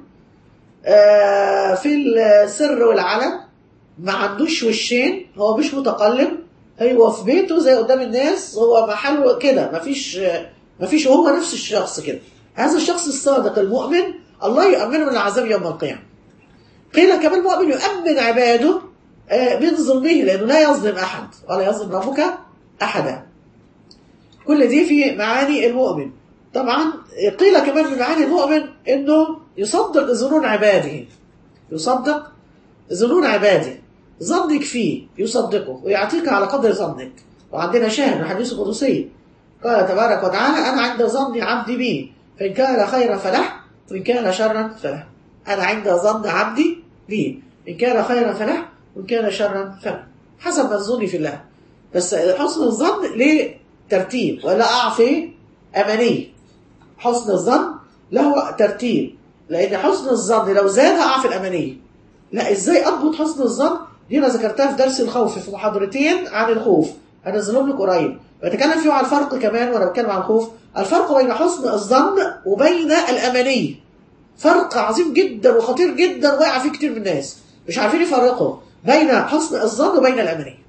آه، في السر والعلن ما عندوش وشين هو مش متقلب هو في بيته زي قدام الناس هو محله كده مفيش مفيش هو نفس الشخص كده هذا الشخص الصادق المؤمن الله يؤمنه من العذاب يوم القيامة قيل كمان المؤمن يؤمن عباده آه، من ظلمه لأنه لا يظلم أحد ولا يظلم ربك أحدا كل دي في معاني المؤمن طبعا قيل كمان من معاني المؤمن انه يصدق ظنون عباده يصدق ظنون عباده ظنك فيه يصدقه ويعطيك على قدر ظنك وعندنا شاهد من حديث قدسي قال تبارك وتعالى انا عند ظن عبدي بي فان كان خيرا فله وان كان شرا فله انا عند ظن عبدي بي ان كان خيرا فله وان كان شرا فله حسب مظني في الله بس حسن الظن ليه ترتيب ولا اعفي اماني حسن الظن له ترتيب لان حسن الظن لو زاد اقع في الامانيه لا ازاي اضبط حسن الظن دي انا ذكرتها في درس الخوف في محاضرتين عن الخوف هنزلهم لك قريب بتكلم فيه عن الفرق كمان وانا بتكلم عن الخوف الفرق بين حسن الظن وبين الامانيه فرق عظيم جدا وخطير جدا واقع فيه كتير من الناس مش عارفين يفرقوا بين حسن الظن وبين الامانيه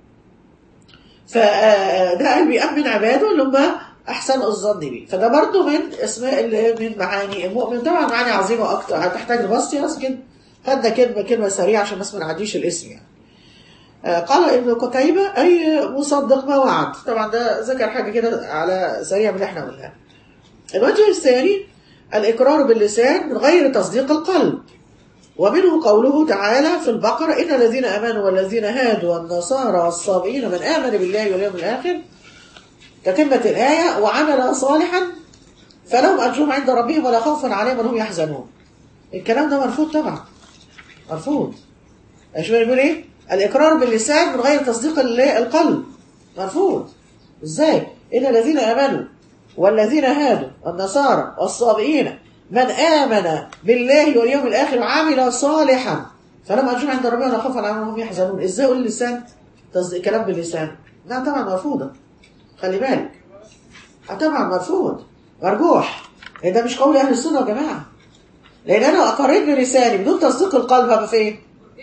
فده قال بيأمن عباده اللي هم احسن الظن به فده برضه من اسماء اللي من معاني المؤمن طبعا معاني عظيمه اكتر هتحتاج لبسط بس كده خدنا كلمه كلمه سريعه عشان بس ما نعديش الاسم يعني آه، قال ابن قتيبة أي مصدق ما وعد طبعا ده ذكر حاجة كده على سريع من اللي احنا قلناه الوجه الثاني الإقرار باللسان من غير تصديق القلب ومنه قوله تعالى في البقرة إن الذين آمنوا والذين هادوا والنصارى والصابئين من آمن بالله واليوم الآخر تتمة الآية وعمل صالحا فلهم أجرهم عند ربهم ولا خوف عليهم ولا هم يحزنون الكلام ده مرفوض طبعا مرفوض ايش بيقول ايه الإقرار باللسان من غير تصديق ال- القلب مرفوض ازاي إن الذين آمنوا والذين هادوا النصارى والصابئين من آمن بالله واليوم الآخر وعمل صالحا فلهم أجرهم عند ربهم ولا خوف عليهم ولا هم يحزنون ازاي يقول اللسان تصديق كلام باللسان لا طبعا مرفوضة خلي بالك آه طبعا مرفوض مرجوح لأن ده مش قول أهل السنة يا جماعة لأن أنا لو أقريت بلساني بدون تصديق القلب هبقى فين؟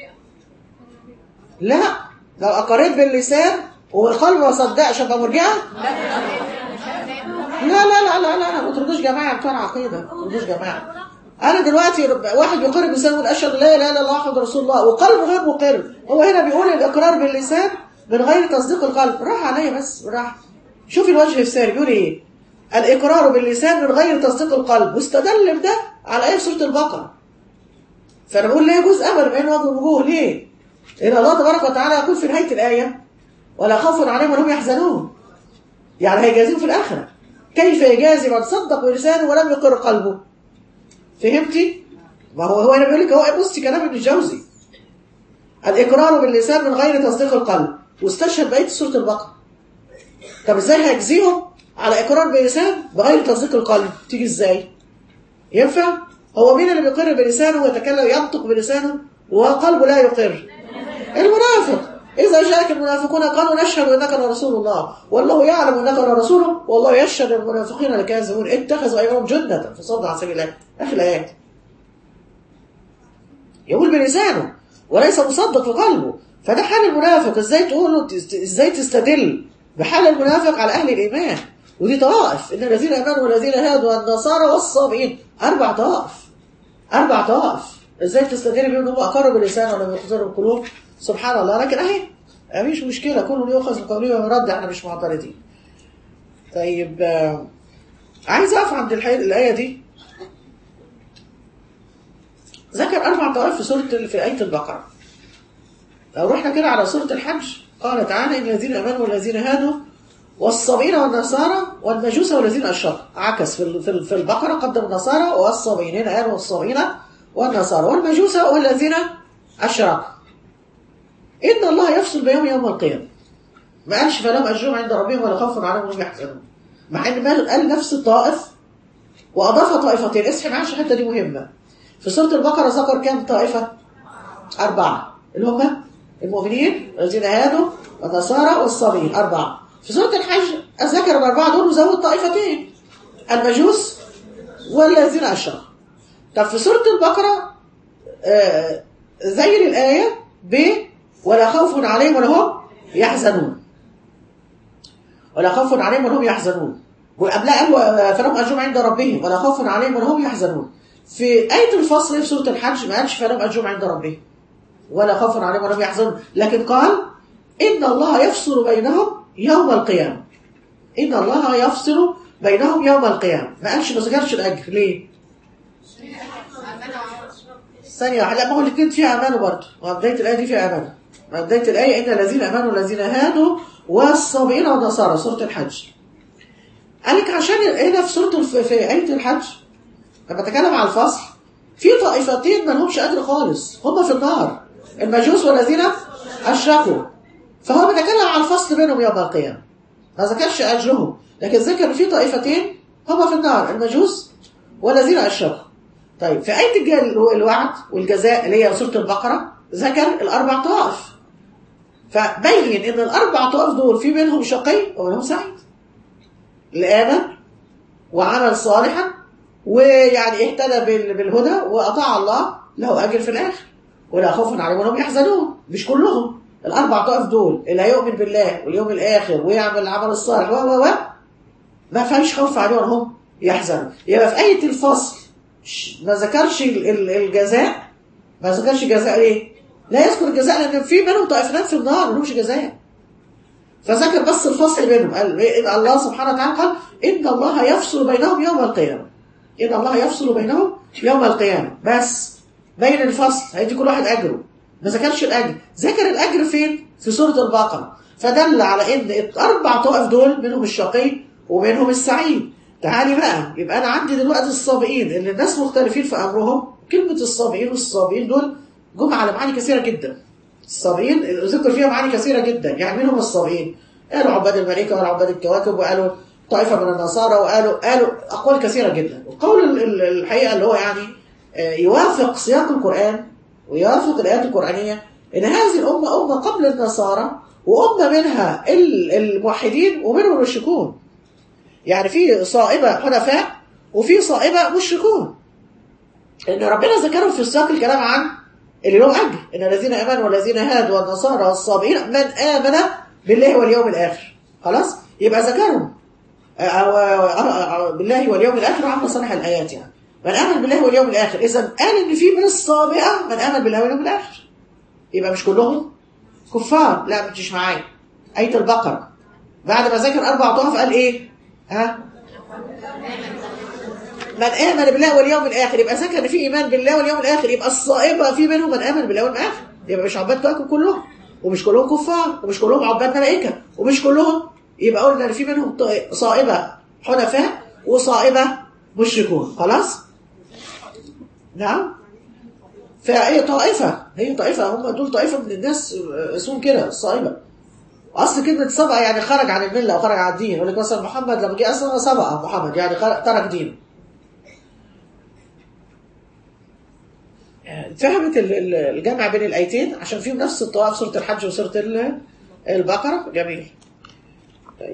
لا لو أقريت باللسان والقلب ما صدقش أبقى مرجعة؟ لا لا لا لا لا ما تردوش جماعة بتوع عقيدة ما تردوش جماعة أنا دلوقتي واحد بيقر باللسان ويقول أشهد لا لا لا الله محمد رسول الله وقلبه غير مقر هو هنا بيقول الإقرار باللسان من غير تصديق القلب راح عليا بس راح شوفي الوجه الثاني بيقول إيه الإقرار باللسان من غير تصديق القلب واستدل بده على آية سورة البقرة فأنا بقول ليه يجوز أمر بين وجه وجوه ليه؟ لأن الله تبارك وتعالى يقول في نهاية الآية ولا خوف عليهم ولا هم يحزنون يعني هيجازيهم في الآخرة كيف يجازي من صدق بلسانه ولم يقر قلبه فهمتي؟ ما هو هو أنا بيقول لك هو بصي كلام ابن الجوزي الإقرار باللسان من غير تصديق القلب واستشهد بقية سورة البقرة طب ازاي هيجزيهم على إقرار باللسان بغير تصديق القلب تيجي ازاي؟ ينفع؟ هو مين اللي بيقر بلسانه ويتكلم ينطق بلسانه وقلبه لا يقر؟ المنافق إذا جاءك المنافقون قالوا نشهد أنك لرسول الله والله يعلم أنك لرسوله والله يشهد المنافقين لكاذبون اتخذوا أيمانهم جنة فصدوا عن سبيل الله آخر الآيات يقول بلسانه وليس مصدق في قلبه فده حال المنافق ازاي تقول له ازاي تستدل بحال المنافق على أهل الإيمان ودي طوائف إن الذين آمنوا والذين هادوا النصارى والصابئين أربع طوائف أربع طوائف ازاي تستدل بيهم هم أقروا باللسان ولم يقتروا القلوب سبحان الله لكن أهي مفيش مشكلة كل يؤخذ من قوله ويرد احنا مش معترضين طيب آه، عايز أقف عند الحي- الآية دي ذكر أربع طوائف في سورة في آية البقرة لو رحنا كده على سورة الحج قال تعالى إن الذين آمنوا والذين هادوا والصابئين والنصارى والمجوس والذين أشركوا عكس في ال- في ال- في البقرة قدم النصارى والصابئين هنا قال والصابئين والنصارى والمجوس والذين أشركوا إن الله يفصل بيوم يوم القيامة ما قالش فلهم أجرهم عند ربهم ولا خوف عليهم وهم يحزنون مع إن مال قال نفس الطائف وأضاف طائفتين اصحي معايا عشان الحتة دي مهمة في سورة البقرة ذكر كام طائفة؟ أربعة اللي هم المؤمنين الذين هادوا والنصارى والصابئين أربعة في سورة الحج ذكر الأربعة دول وزود طائفتين المجوس والذين أشركوا طب في سورة البقرة آه زين الآية ب ولا خوف عليهم ولا هم يحزنون ولا خوف عليهم ولا هم يحزنون وقبلها قالوا فلهم أجرهم عند ربهم ولا خوف عليهم ولا هم يحزنون في آية الفصل في سورة الحج ما قالش فلهم أجرهم عند ربهم ولا خوف عليهم ولا هم يحزنون لكن قال إن الله يفصل بينهم يوم القيامة إن الله يفصل بينهم يوم القيامة ما قالش ما ذكرش الأجر ليه؟ ثانية واحدة لا ما هو الاثنين فيها أمانة برضه وبداية الآية دي فيها أمانة بداية الآية إن الذين آمنوا والذين هادوا والصابئين والنصارى سورة الحج قال لك عشان هنا في سورة الف... في آية الحج لما بتكلم على الفصل في طائفتين ما لهمش أجر خالص هم في النار المجوس والذين أشركوا فهو بيتكلم على الفصل بينهم يوم القيامة ما ذكرش أجرهم لكن ذكر في طائفتين هم في النار المجوس والذين أشركوا طيب في آية الج- الوعد والجزاء اللي هي سورة البقرة ذكر الأربع طوائف فبين إن الأربع طوائف دول في منهم شقي ومنهم سعيد اللي آمن وعمل صالحا ويعني اهتدى بال- بالهدى وأطاع الله له أجر في الآخر ولا خوف عليهم ولا هم يحزنون مش كلهم الأربع طوائف دول اللي هيؤمن بالله واليوم الآخر ويعمل العمل الصالح و و و ما فيش خوف عليهم ولا هم يحزنوا يبقى في آية الفصل ش- ما ذكرش ال- ال- الجزاء ما ذكرش جزاء ليه؟ لا يذكر الجزاء لأن في منهم طائفتين في النار ما لهمش جزاء فذكر بس الفصل بينهم قال إيه؟ الله سبحانه وتعالى قال إن الله يفصل بينهم يوم القيامة إن الله يفصل بينهم يوم القيامة بس بين الفصل هيدي كل واحد أجره ما ذكرش الأجر ذكر الأجر فين؟ في سورة البقرة فدل على ان الاربع طوائف دول منهم الشقي ومنهم السعيد تعالي بقى يبقى انا عندي دلوقتي الصابئين اللي الناس مختلفين في امرهم كلمه الصابئين والصابئين دول جم على معاني كثيره جدا الصابئين ذكر فيها معاني كثيره جدا يعني منهم الصابئين قالوا عباد الملائكه وقالوا عباد الكواكب وقالوا طائفه من النصارى وقالوا قالوا اقوال كثيره جدا والقول الحقيقه اللي هو يعني يوافق سياق القران ويوافق الايات القرانيه ان هذه الامه امه قبل النصارى وامه منها الموحدين ومنهم المشركون يعني في صائبه حنفاء وفي صائبه مشركون ان ربنا ذكرهم في سياق الكلام عن اللي لهم اجر ان الذين امنوا والذين هادوا والنصارى والصابئين من امن بالله واليوم الاخر خلاص يبقى ذكرهم بالله واليوم الاخر وعمل صالح الايات يعني من امن بالله واليوم الاخر اذا قال ان في من الصابئه من امن بالله واليوم الاخر يبقى مش كلهم كفار لا ما تجيش معايا ايه البقره بعد ما ذكر اربع طواف قال ايه ها من امن بالله واليوم الاخر يبقى ذكر ان في ايمان بالله واليوم الاخر يبقى الصائبه في منهم من امن بالله واليوم الاخر يبقى مش عباد كواكب كلهم ومش كلهم كفار ومش كلهم عباد ملائكه ومش كلهم يبقى قلنا ان في منهم صائبه حنفاء وصائبه مشركون خلاص نعم فهي طائفه هي طائفه هم دول طائفه من الناس اسمهم كده الصائبه اصل كلمه سبقه يعني خرج عن المله وخرج عن الدين يقول لك مثلا محمد لما جه اصلا سبقه محمد يعني ترك دينه فهمت الجمع بين الايتين عشان فيهم نفس الطوائف سوره الحج وسوره البقره جميل طيب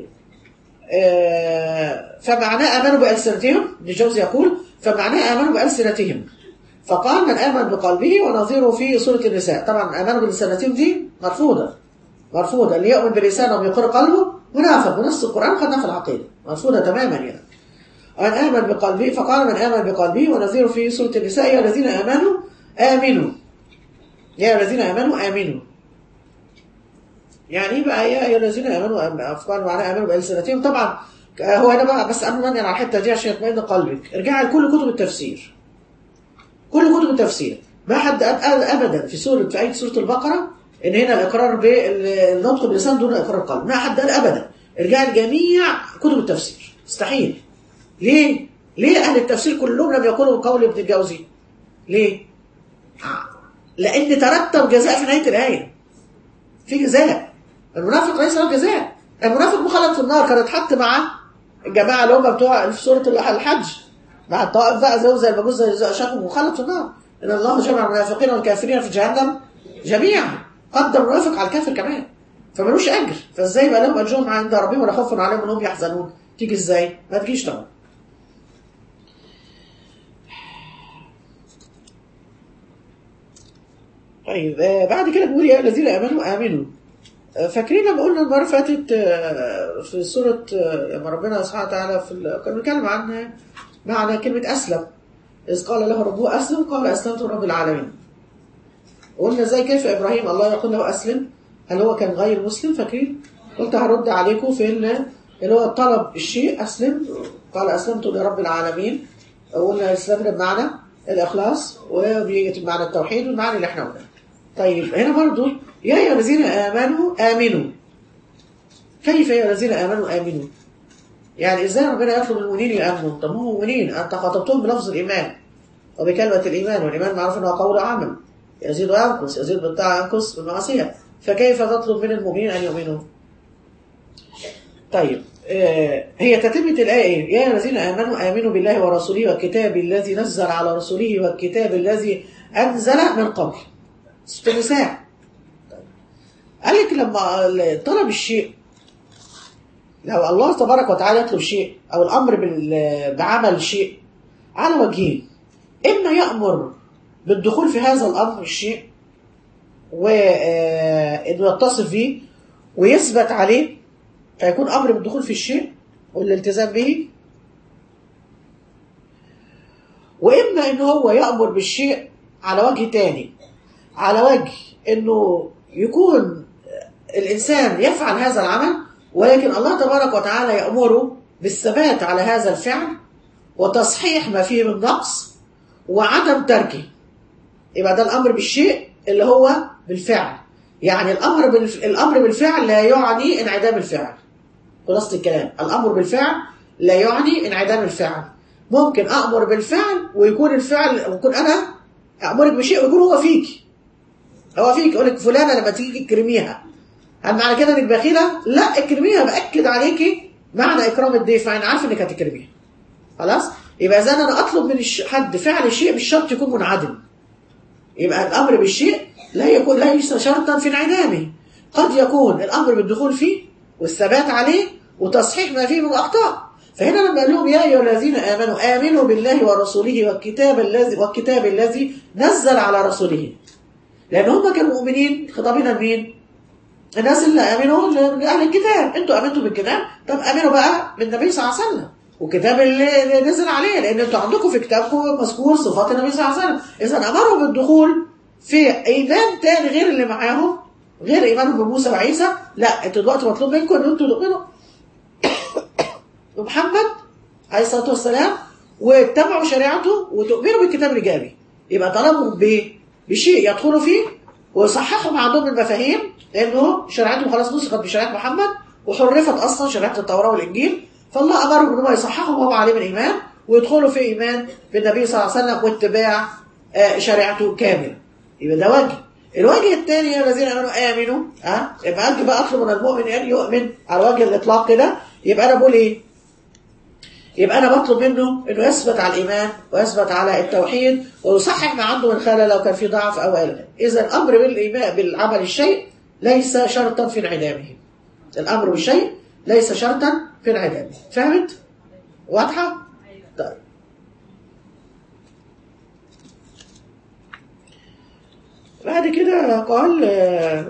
فمعناه امنوا بالسنتهم ابن جوزي يقول فمعناه امنوا بالسنتهم فقال من امن بقلبه ونظيره في سوره النساء طبعا امنوا بلسانتهم دي مرفوضه مرفوضه اللي يؤمن بلسانه ويقر قلبه منافق ونص القران خدنا في العقيده مرفوضه تماما يعني من امن بقلبه فقال من امن بقلبه ونظيره في سوره النساء يا الذين امنوا امنوا يا الذين امنوا امنوا يعني ايه بقى يا ايها الذين امنوا افكار معناها امنوا بالسنتهم طبعا هو انا بقى بس قبل ما انقل على الحته دي عشان يطمئن قلبك ارجع لكل كتب التفسير كل كتب التفسير ما حد قال ابدا في سوره في ايه سوره البقره ان هنا الاقرار بالنطق باللسان دون اقرار القلب ما حد قال ابدا ارجع لجميع كتب التفسير مستحيل ليه ليه اهل التفسير كلهم لم يقولوا قول ابن الجوزي ليه لان ترتب جزاء في نهايه الايه في جزاء المنافق ليس له جزاء المنافق مخلد في النار كان اتحط مع الجماعه اللي هم بتوع في سوره الحج مع الطائف بقى زي زي المجوس زي شافوا مخلد في النار ان الله جمع المنافقين والكافرين في جهنم جميعا قدم المنافق على الكافر كمان فملوش اجر فازاي بقى لهم اجرهم عند ربهم ولا خوف عليهم انهم يحزنون تيجي ازاي ما تجيش طبعا طيب بعد كده بيقول يا الذين امنوا امنوا فاكرين لما قلنا المره اللي فاتت في سوره لما ربنا سبحانه وتعالى في كان بيتكلم عن معنى كلمه اسلم اذ قال له ربه اسلم قال اسلمت رب العالمين قلنا ازاي كيف ابراهيم الله يقول له اسلم هل هو كان غير مسلم فاكرين قلت هرد عليكم في اللي هو طلب الشيء اسلم قال اسلمت لرب العالمين قلنا الاسلام ده بمعنى الاخلاص وبيجي بمعنى التوحيد والمعنى اللي احنا قلناه طيب هنا برضو يا ايها الذين امنوا امنوا كيف يا الذين امنوا امنوا يعني ازاي ربنا يطلب المؤمنين يامنوا طب هم مؤمنين انت خاطبتهم بلفظ الايمان وبكلمه الايمان والايمان معروف انه قول وعمل يزيد وينقص يزيد بالطاعه ينقص بالمعصيه فكيف تطلب من المؤمنين ان يؤمنوا طيب آه هي تتمة الآية يا الذين آمنوا آمنوا بالله ورسوله والكتاب الذي نزل على رسوله والكتاب الذي أنزل من قبل سورة النساء قال لك لما طلب الشيء لو الله تبارك وتعالى يطلب شيء أو الأمر بعمل شيء على وجهين إما يأمر بالدخول في هذا الأمر الشيء وإنه يتصف به ويثبت عليه فيكون أمر بالدخول في الشيء والالتزام به وإما إن هو يأمر بالشيء على وجه تاني على وجه إنه يكون الإنسان يفعل هذا العمل ولكن الله تبارك وتعالى يأمره بالثبات على هذا الفعل وتصحيح ما فيه من نقص وعدم تركه يبقى ده الأمر بالشيء اللي هو بالفعل يعني الامر بالف... الامر بالفعل لا يعني انعدام الفعل خلاصه الكلام الامر بالفعل لا يعني انعدام الفعل ممكن امر بالفعل ويكون الفعل ممكن انا امرك بشيء ويكون هو فيك هو فيك يقول لك فلانه لما تيجي تكرميها هل معنى كده انك بخيله؟ لا اكرميها باكد عليكي معنى اكرام الضيف انا عارف انك هتكرميها خلاص يبقى اذا انا اطلب من الش... حد فعل الشيء مش شرط يكون منعدم يبقى الامر بالشيء لا يكون ليس شرطا في انعدامه قد يكون الامر بالدخول فيه والثبات عليه وتصحيح ما فيه من الاخطاء فهنا لما قال لهم يا ايها الذين امنوا امنوا بالله ورسوله والكتاب الذي والكتاب الذي نزل على رسوله لان هم كانوا مؤمنين خطابنا لمين؟ الناس اللي امنوا لاهل الكتاب انتوا امنتوا بالكتاب طب امنوا بقى بالنبي صلى الله عليه وسلم والكتاب اللي نزل عليه لان انتوا عندكم في كتابكم مذكور صفات النبي صلى الله عليه وسلم اذا امروا بالدخول في ايمان تاني غير اللي معاهم غير ايمانهم بموسى وعيسى لا انتوا دلوقتي مطلوب منكم ان انتوا تؤمنوا بمحمد عليه الصلاه والسلام واتبعوا شريعته وتؤمنوا بالكتاب الايجابي يبقى طلبهم ب بشيء يدخلوا فيه ويصححوا ما عندهم المفاهيم لانه شريعتهم خلاص نسخت بشريعه محمد وحرفت اصلا شريعه التوراه والانجيل فالله امرهم ان هم يصححوا ما هو عليه من ايمان ويدخلوا في ايمان بالنبي صلى الله عليه وسلم واتباع شريعته كامله يبقى ده وجه الوجه الثاني يا الذين امنوا امنوا ها يبقى اجي بقى اطلب من المؤمن ان يؤمن على وجه الاطلاق كده يبقى انا بقول ايه يبقى انا بطلب منه انه يثبت على الايمان ويثبت على التوحيد ويصحح ما عنده من خلل لو كان في ضعف او قلق اذا الامر بالايمان بالعمل الشيء ليس شرطا في انعدامه الامر بالشيء ليس شرطا في انعدامه فهمت واضحه طيب بعد كده قال آه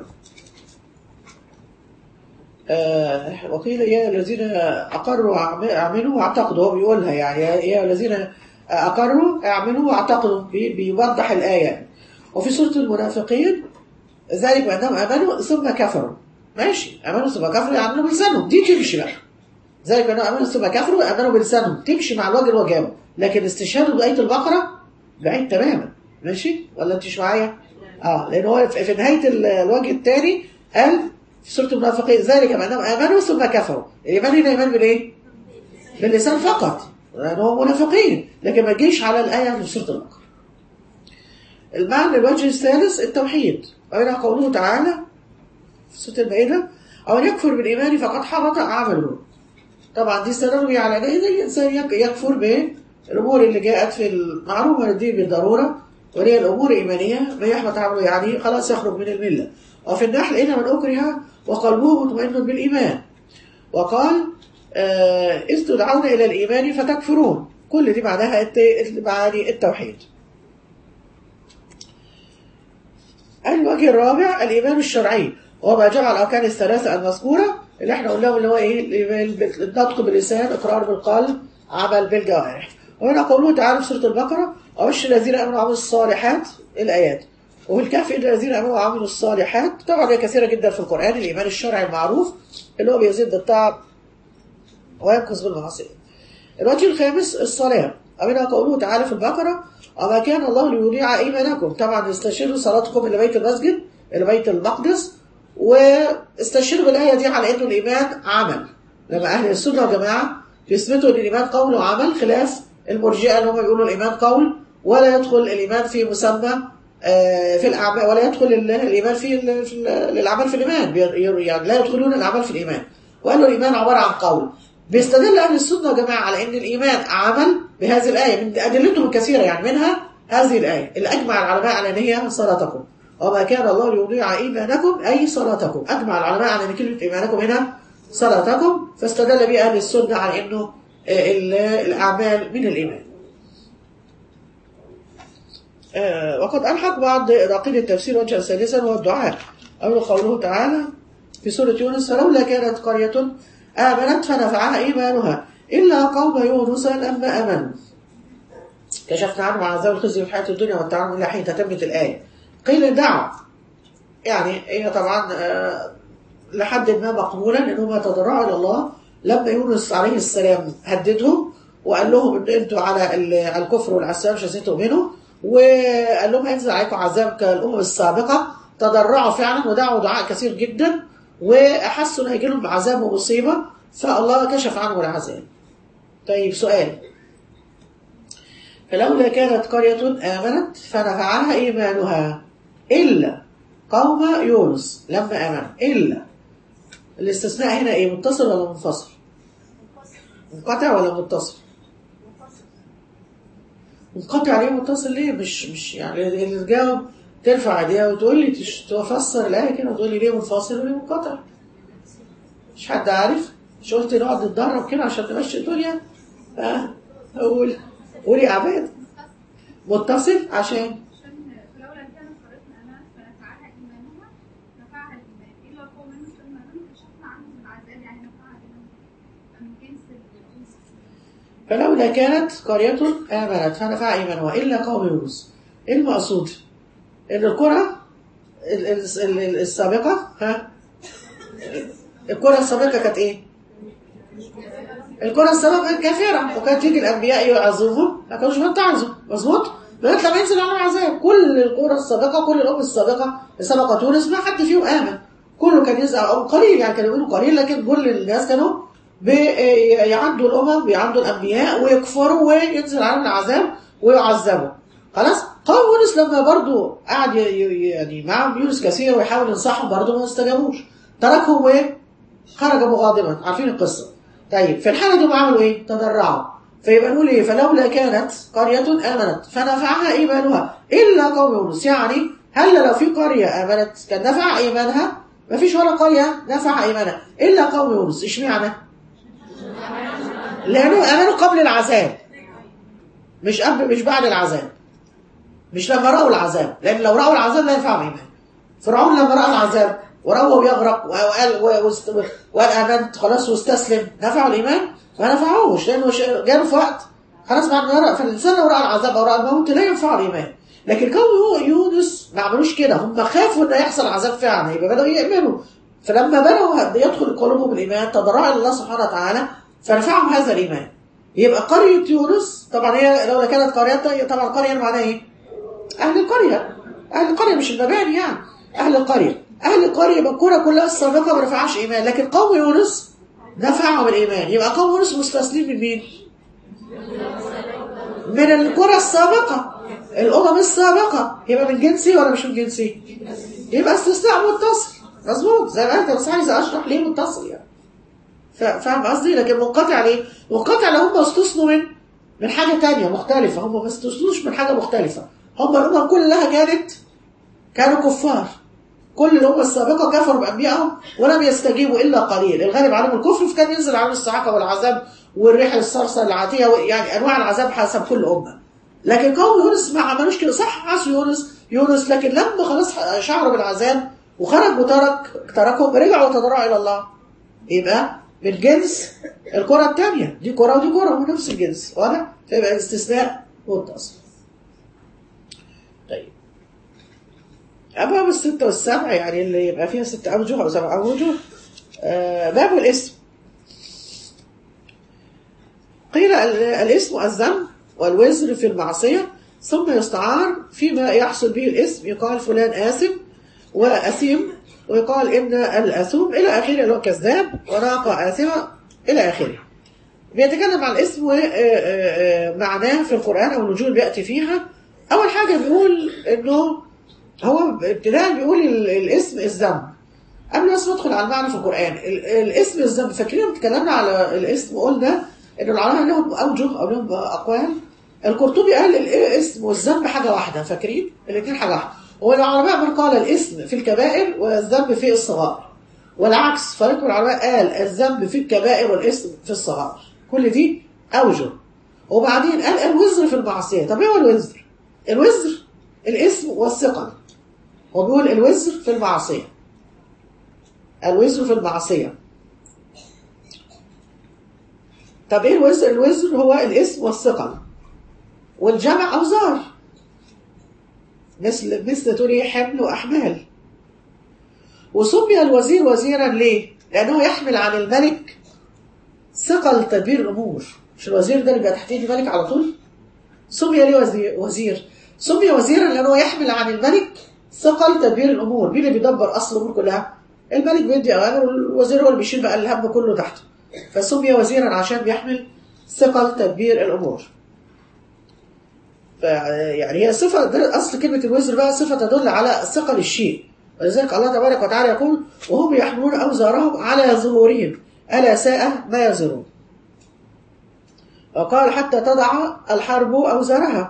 آه وقيل يا الذين أقروا اعملوا واعتقدوا هو بيقولها يعني يا الذين أقروا اعملوا واعتقدوا بيوضح الآية وفي سورة المنافقين ذلك بأنهم آمنوا ثم كفروا ماشي آمنوا ثم كفروا يعملوا بلسانهم دي تمشي بقى ذلك بأنهم آمنوا ثم كفروا آمنوا بلسانهم تمشي مع الوجه الوجاب لكن استشهاد بآية البقرة بعيد تماما ماشي ولا انت مش معايا؟ اه لان هو في نهايه الوجه الثاني قال في سوره المنافقين ذلك بانهم امنوا ثم كفروا الايمان هنا ايمان بالايه؟ باللسان فقط لان هم منافقين لكن ما تجيش على الايه في سوره البقره المعنى الوجه الثالث التوحيد وهنا قوله تعالى في سوره المائده او يكفر بالايمان فقد حبط عمله طبعا دي استدلوا على ان الانسان يكفر بالامور اللي جاءت في المعروفه من الدين بالضروره وهي الأمور إيمانية ما يحبط عمله يعني خلاص يخرج من الملة وفي النحل إن من أكره وقلبه مطمئن بالإيمان وقال آه إذ تدعون إلى الإيمان فتكفرون كل دي معناها معاني التوحيد الوجه الرابع الإيمان الشرعي وما جمع الأركان الثلاثة المذكورة اللي احنا قلناهم اللي هو إيه النطق باللسان إقرار بالقلب عمل بالجوارح وهنا قوله تعالى في سورة البقرة وبشر الذين امنوا وعملوا الصالحات الايات وفي الكهف ان الذين امنوا وعملوا الصالحات طبعا هي كثيره جدا في القران الايمان الشرعي المعروف اللي هو بيزيد بالطاعه وينقص بالمعصيه. الوجه الخامس الصلاه ومنها قوله تعالى في البقره وما كان الله ليضيع ايمانكم طبعا استشيروا صلاتكم الى بيت المسجد الى بيت المقدس واستشيروا بالايه دي على انه الايمان عمل لما اهل السنه والجماعه بيثبتوا ان الايمان قول وعمل خلاف المرجئه اللي هم بيقولوا الايمان قول ولا يدخل الايمان في مسمى في الاعمال ولا يدخل الايمان في الاعمال في الايمان يعني لا يدخلون الاعمال في الايمان وقالوا الايمان عباره عن قول بيستدل اهل السنه يا جماعه على ان الايمان عمل بهذه الايه من ادلتهم الكثيره يعني منها هذه الايه اللي اجمع العلماء على ان هي صلاتكم وما كان الله ليضيع ايمانكم اي صلاتكم اجمع العلماء على ان كلمه ايمانكم هنا صلاتكم فاستدل بها اهل السنه على انه الأعمال من الإيمان وقد ألحق بعض راقين التفسير وجها ثالثا هو الدعاء أو قوله تعالى في سورة يونس فلولا كانت قرية آمنت فنفعها إيمانها إلا قوم يونس لما آمنوا كشفنا عنه عذاب الخزي في الحياة الدنيا والتعامل إلى حين تتمت الآية قيل دعوة يعني هي طبعا لحد ما مقبولا لأنهم تضرعوا إلى الله لما يونس عليه السلام هددهم وقال لهم ان انتوا على الكفر والعصيان مش عايزين تؤمنوا وقال لهم هينزل عليكم عذاب كالامم السابقه تضرعوا فعلا ودعوا دعاء كثير جدا وأحسوا إن هيجي لهم بعذاب ومصيبة فالله كشف عنهم العذاب طيب سؤال فلولا كانت قرية آمنت فنفعها إيمانها إلا قوم يونس لما آمنوا إلا الاستثناء هنا إيه متصل ولا منفصل؟ منقطع ولا متصل؟ منقطع ليه متصل ليه؟ مش مش يعني اللي تجاوب ترفع ايديها وتقول لي تش- تفسر الآية كده وتقول لي ليه منفصل وليه منقطع؟ مش حد عارف؟ مش قلت نقعد نتدرب كده عشان نمشي الدنيا؟ ها؟ أقول قولي يا عباد متصل عشان عشان فلولا كانت قريتنا انا فنفعها ايمانها نفعها الايمان الا قوم يونس لما امنوا كشفنا عنهم العذاب يعني نفعها الايمان من جنس الجنس فلولا كانت قرية آمنت فنفع إيمانها إلا قوم يونس إيه المقصود؟ إن القرى ال- ال- ال- السابقة ها القرى السابقة كانت إيه؟ القرى السابقة كانت كافرة وكانت تيجي الأنبياء يعذبهم ما كانوش بيتعظوا مظبوط؟ لغاية لما ينزل عليهم عذاب كل القرى السابقة كل الأمم السابقة اللي سبقت يونس ما حد فيهم آمن كله كان ينزل أو قليل يعني كانوا يقولوا قليل لكن كل الناس كانوا بيعدوا الأمم بيعدوا الأنبياء ويكفروا وينزل عليهم العذاب ويعذبوا خلاص قوم يونس لما برضو قعد ي- ي- يعني معهم يونس كثير ويحاول ينصحهم برضو ما استجابوش تركهم وايه خرج مغاضبا عارفين القصة طيب في الحالة دول عملوا ايه تضرعوا فيبقى نقول ايه فلولا كانت قرية آمنت فنفعها إيمانها إلا قوم يونس يعني هل لو في قرية آمنت كان نفع إيمانها مفيش ولا قرية نفع إيمانها إلا قوم يونس اشمعنى لأنه آمنوا قبل العذاب مش قبل مش بعد العذاب مش لما رأوا العذاب لأن لو رأوا العذاب لا ينفعهم إيمان فرعون لما رأى العذاب ورأوه بيغرق وقال واست- وقال آمنت خلاص واستسلم نفعوا الإيمان ما نفعوش لأنه ش- جاله في وقت خلاص بعد ما رأى فالإنسان لو رأى العذاب أو رأى الموت لا ينفع الإيمان لكن قوم يونس ما عملوش كده هم خافوا إن يحصل عذاب فعلا يبقى بدأوا يؤمنوا فلما بدأوا يدخل قلوبهم الإيمان تضرعوا إلى الله سبحانه وتعالى فنفعهم هذا الإيمان يبقى قرية يونس طبعا هي لولا كانت قرية طبعا القرية معناها إيه؟ أهل القرية أهل القرية مش المباني يعني أهل القرية أهل القرية يبقى الكرة كلها السابقة ما نفعهاش إيمان لكن قوم يونس نفعهم الإيمان يبقى قوم يونس مستسلمين من مين؟ من الكرة السابقة الأمم السابقة يبقى من جنسي ولا مش من جنسي؟ يبقى استثناء متصل مظبوط زي ما أنت بس عايز أشرح ليه متصل يعني ف- فاهم قصدي لكن منقطع ليه؟ منقطع لو هم استثنوا من من حاجة تانية مختلفة هم ما استثنوش من حاجة مختلفة هم الأمم كلها كانت كانوا كفار كل الأمة السابقة كفروا بأنبيائهم ولم يستجيبوا إلا قليل الغالب عليهم الكفر فكان ينزل عليهم الصعقة والعذاب والريح الصرصر العاتية يعني أنواع العذاب حسب كل أمة لكن قوم يونس ما عملوش كده صح عاشوا يونس يونس لكن لما خلاص شعروا بالعذاب وخرج وترك تركهم رجعوا وتضرعوا إلى الله يبقى من جنس الكرة الثانية دي كرة ودي كرة من نفس الجنس واضح؟ فيبقى الاستثناء متصل طيب أبواب الستة والسبع يعني اللي يبقى فيها ست أوجه أو سبع أوجه آه باب الاسم قيل ال- الاسم الذنب والوزر في المعصية ثم يستعار فيما يحصل به الاسم يقال فلان آثم وأثيم ويقال إن الأثوم إلى آخره اللي هو كذاب وناقة آثمة إلى آخره بيتكلم عن الاسم ومعناه في القرآن أو الوجوه اللي بيأتي فيها أول حاجة بيقول إنه هو ابتداء بيقول ال- الاسم الذنب قبل بس ندخل على المعنى في القرآن ال- الاسم الذنب فاكرين لما اتكلمنا على الاسم قلنا إن العلماء لهم أوجه أو لهم أقوال القرطبي قال الاسم والذنب حاجة واحدة فاكرين الاثنين حاجة واحدة والعلماء من قال الاسم في الكبائر والذنب في الصغائر والعكس فريق من العلماء قال الذنب في الكبائر والاسم في الصغائر كل دي أوجه وبعدين قال الوزر في المعصية طب ايه هو الوزر؟ الوزر الاسم والثقل هو بيقول الوزر في المعصية الوزر في المعصية طب ايه الوزر؟ الوزر هو الاسم والثقل والجمع أوزار مثل مثل تقول ايه حمل وأحمال وسمي الوزير وزيرا ليه؟ لأنه يحمل عن الملك ثقل تدبير الأمور مش الوزير ده اللي بيبقى تحت ايد الملك على طول؟ سمي ليه وزير, وزير سمي وزيرا لأنه يحمل عن الملك ثقل تدبير الامور مين اللي بيدبر اصل الامور كلها الملك بيدي اوامر والوزير هو اللي بيشيل بقى الهم كله تحته فسمي وزيرا عشان بيحمل ثقل تدبير الامور ف يعني هي صفه ده اصل كلمه الوزر بقى صفه تدل على ثقل الشيء ولذلك الله تبارك وتعالى يقول وهم يحملون اوزارهم على ظهورهم الا ساء ما يزرون وقال حتى تضع الحرب اوزارها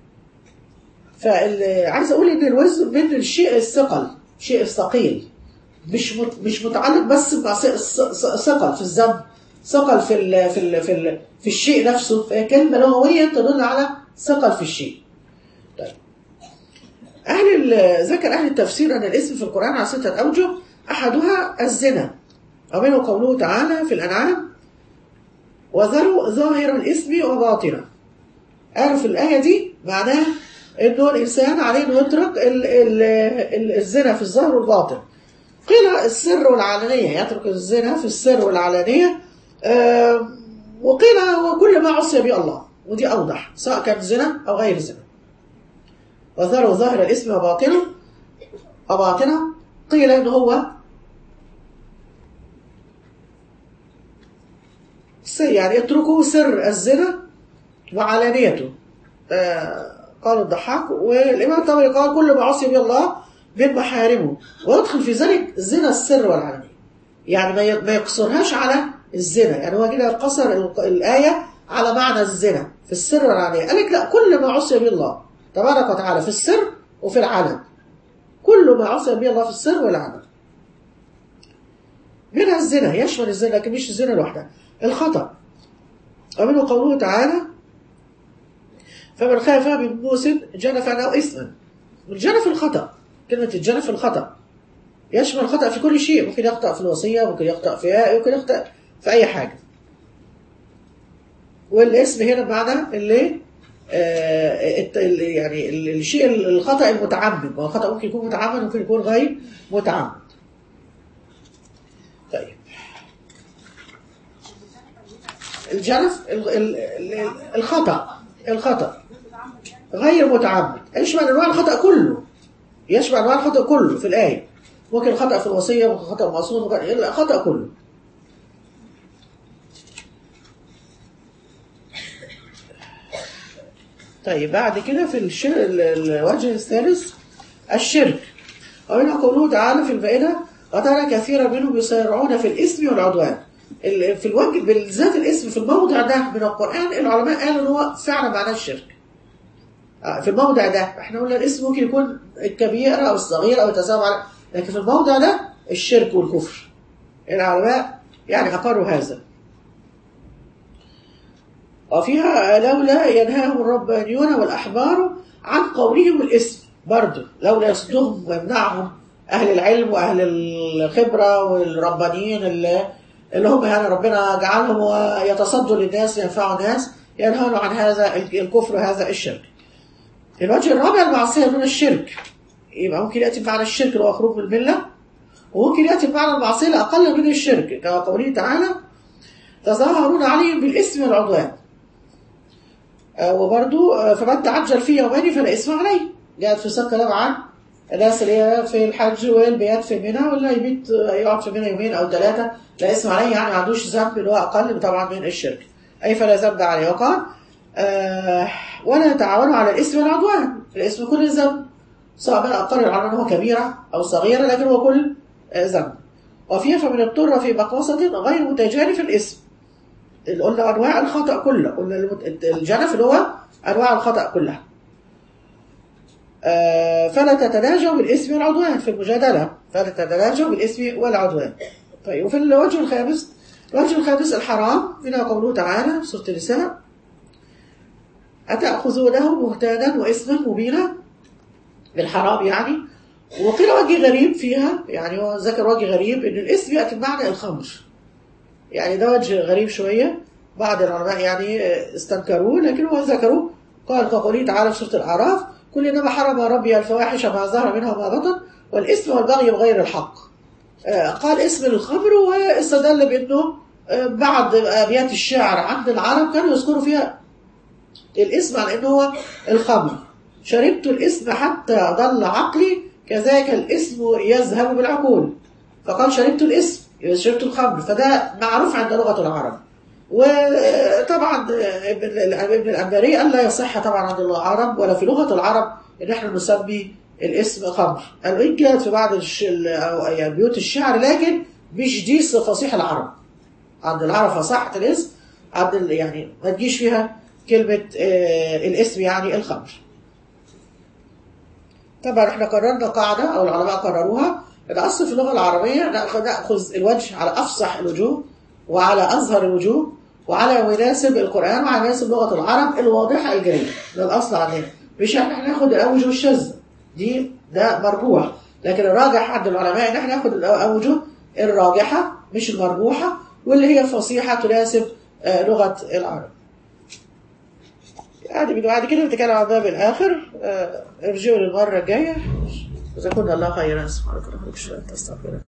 فعايز اقول ان الوزن من الشيء الثقل شيء الثقيل مش مت مش متعلق بس مع ثقل في الذنب ثقل في ال في ال في ال في الشيء نفسه فهي كلمه لغويه تدل على ثقل في الشيء طيب اهل ذكر اهل التفسير ان الاسم في القران على سته اوجه احدها الزنا ومنه قوله تعالى في الانعام وذروا ظاهر الاسم وباطنه قالوا في الايه دي معناها انه الانسان عليه انه يترك ال ال ال الزنا في الظاهر والباطن قيل السر والعلانيه يترك الزنا في السر والعلانيه آه وقيل هو كل ما عصي به الله ودي اوضح سواء كان زنا او غير زنا وذروا ظاهر الاسم وباطنه وباطنه قيل ان هو يعني اتركوا سر الزنا وعلانيته آه قال الضحاك والإمام الطبري قال كل ما عصي به الله من محارمه ويدخل في ذلك زنا السر والعلانية يعني ما يقصرهاش على الزنا يعني هو كده قصر الآية على معنى الزنا في السر والعلانية قال لك لا كل ما عصي به الله تبارك وتعالى في السر وفي العلن كل ما عصي به الله في السر والعلن منها الزنا يشمل الزنا لكن مش الزنا لوحدها الخطأ ومنه قوله تعالى فمن خاف من موس جنف عنه إثما الجنف الخطأ كلمة الجنف الخطأ يشمل الخطأ في كل شيء ممكن يخطأ في الوصية ممكن يخطأ في آية ممكن يخطأ في أي حاجة والاسم هنا بمعنى اللي آه يعني الشيء الخطأ المتعمد ما الخطأ ممكن يكون متعمد ممكن يكون غير متعمد طيب الجنف الخطأ الخطأ غير متعمد يشمل انواع الخطأ كله يشمل انواع الخطأ كله في الآية ممكن خطأ في الوصية ممكن خطأ مقصود ممكن الخطأ كله طيب بعد كده في الشر... الوجه الثالث الشرك ومنها قوله تعالى في الفائدة وترى كثيرا منهم يسارعون في الإثم والعدوان في الوجه بالذات الاسم في الموضع ده من القرآن العلماء قالوا ان هو فعلا معناه الشرك في الموضع ده احنا قلنا الاسم ممكن يكون الكبيرة او الصغيرة او يتساوى على لكن في الموضع ده الشرك والكفر العلماء يعني أقروا هذا وفيها لولا ينهاهم الربانيون والأحبار عن قولهم الاسم برضه لولا يصدهم ويمنعهم أهل العلم وأهل الخبرة والربانيين اللي, اللي هم يعني ربنا جعلهم يتصدوا للناس ينفعوا الناس ينهون عن هذا الكفر وهذا الشرك الوجه الرابع المعصية من الشرك يبقى ممكن يأتي بمعنى الشرك اللي هو خروج من الملة وممكن يأتي بمعنى المعصية الأقل من الشرك كما قوله تعالى تظاهرون عليهم بالاسم والعدوان وبرضو فمن تعجل في يومين فلا اسم عليه جاءت في ساق كلام عن الناس اللي هي في الحج والبيات في منى ولا يبيت يقعد في منى يومين او ثلاثه لا اسم عليه يعني ما عندوش ذنب اللي هو اقل طبعا من الشرك اي فلا ذنب عليه وقال آه ولا تعاونوا على الاسم والعدوان الاسم كل ذنب سواء بقى اقل على انه كبيره او صغيره لكن هو كل ذنب وفيها فمن اضطر في مقاصد غير متجانف الاسم قلنا انواع الخطا كله قلنا الجنف اللي هو انواع الخطا كلها آه فلا تتناجوا بالاسم والعدوان في المجادله فلا تتناجوا بالاسم والعدوان طيب وفي الوجه الخامس الوجه الخامس الحرام منها قوله تعالى في سوره النساء أتأخذونه بهتانا وإثما مبينا بالحرام يعني وقيل وجه غريب فيها يعني هو ذكر وجه غريب ان الاسم ياتي بمعنى الخمر يعني ده وجه غريب شويه بعض العلماء يعني استنكروه لكن هو ذكروه قال كقوله تعالى في سوره الاعراف كل انما حرم ربي الفواحش ما ظهر منها وما بطن والاثم والبغي بغير الحق قال اسم الخمر واستدل بانه بعض ابيات الشعر عند العرب كانوا يذكروا فيها الاسم على انه هو الخمر شربت الاسم حتى ضل عقلي كذلك الاسم يذهب بالعقول فقال شربت الاسم يبقى شربت الخمر فده معروف عند لغة العرب وطبعا ابن ابن الأنباري قال لا يصح طبعا عند العرب ولا في لغة العرب ان احنا نسمي الاسم خمر قالوا ان جاءت في بعض الش... أو يعني بيوت الشعر لكن مش دي فصيح العرب عند العرب فصاحة الاسم عند ال... يعني ما تجيش فيها كلمة آه الاسم يعني الخمر طبعا احنا قررنا قاعدة او العلماء قرروها الاصل في اللغة العربية ناخذ ناخذ الوجه على افصح الوجوه وعلى اظهر الوجوه وعلى مناسب القرآن وعلى مناسب لغة العرب الواضحة الجلية ده الاصل عندنا مش احنا ناخد الاوجه الشاذة دي ده مرجوح لكن الراجح عند العلماء ان احنا ناخد الاوجه الراجحة مش المرجوحة واللي هي فصيحة تناسب آه لغة العرب يعني بعد كده نتكلم عن الباب الآخر آه ارجعوا للمرة الجاية إذا كنا الله خيرا سبحانك اللهم وبحمدك أستغفرك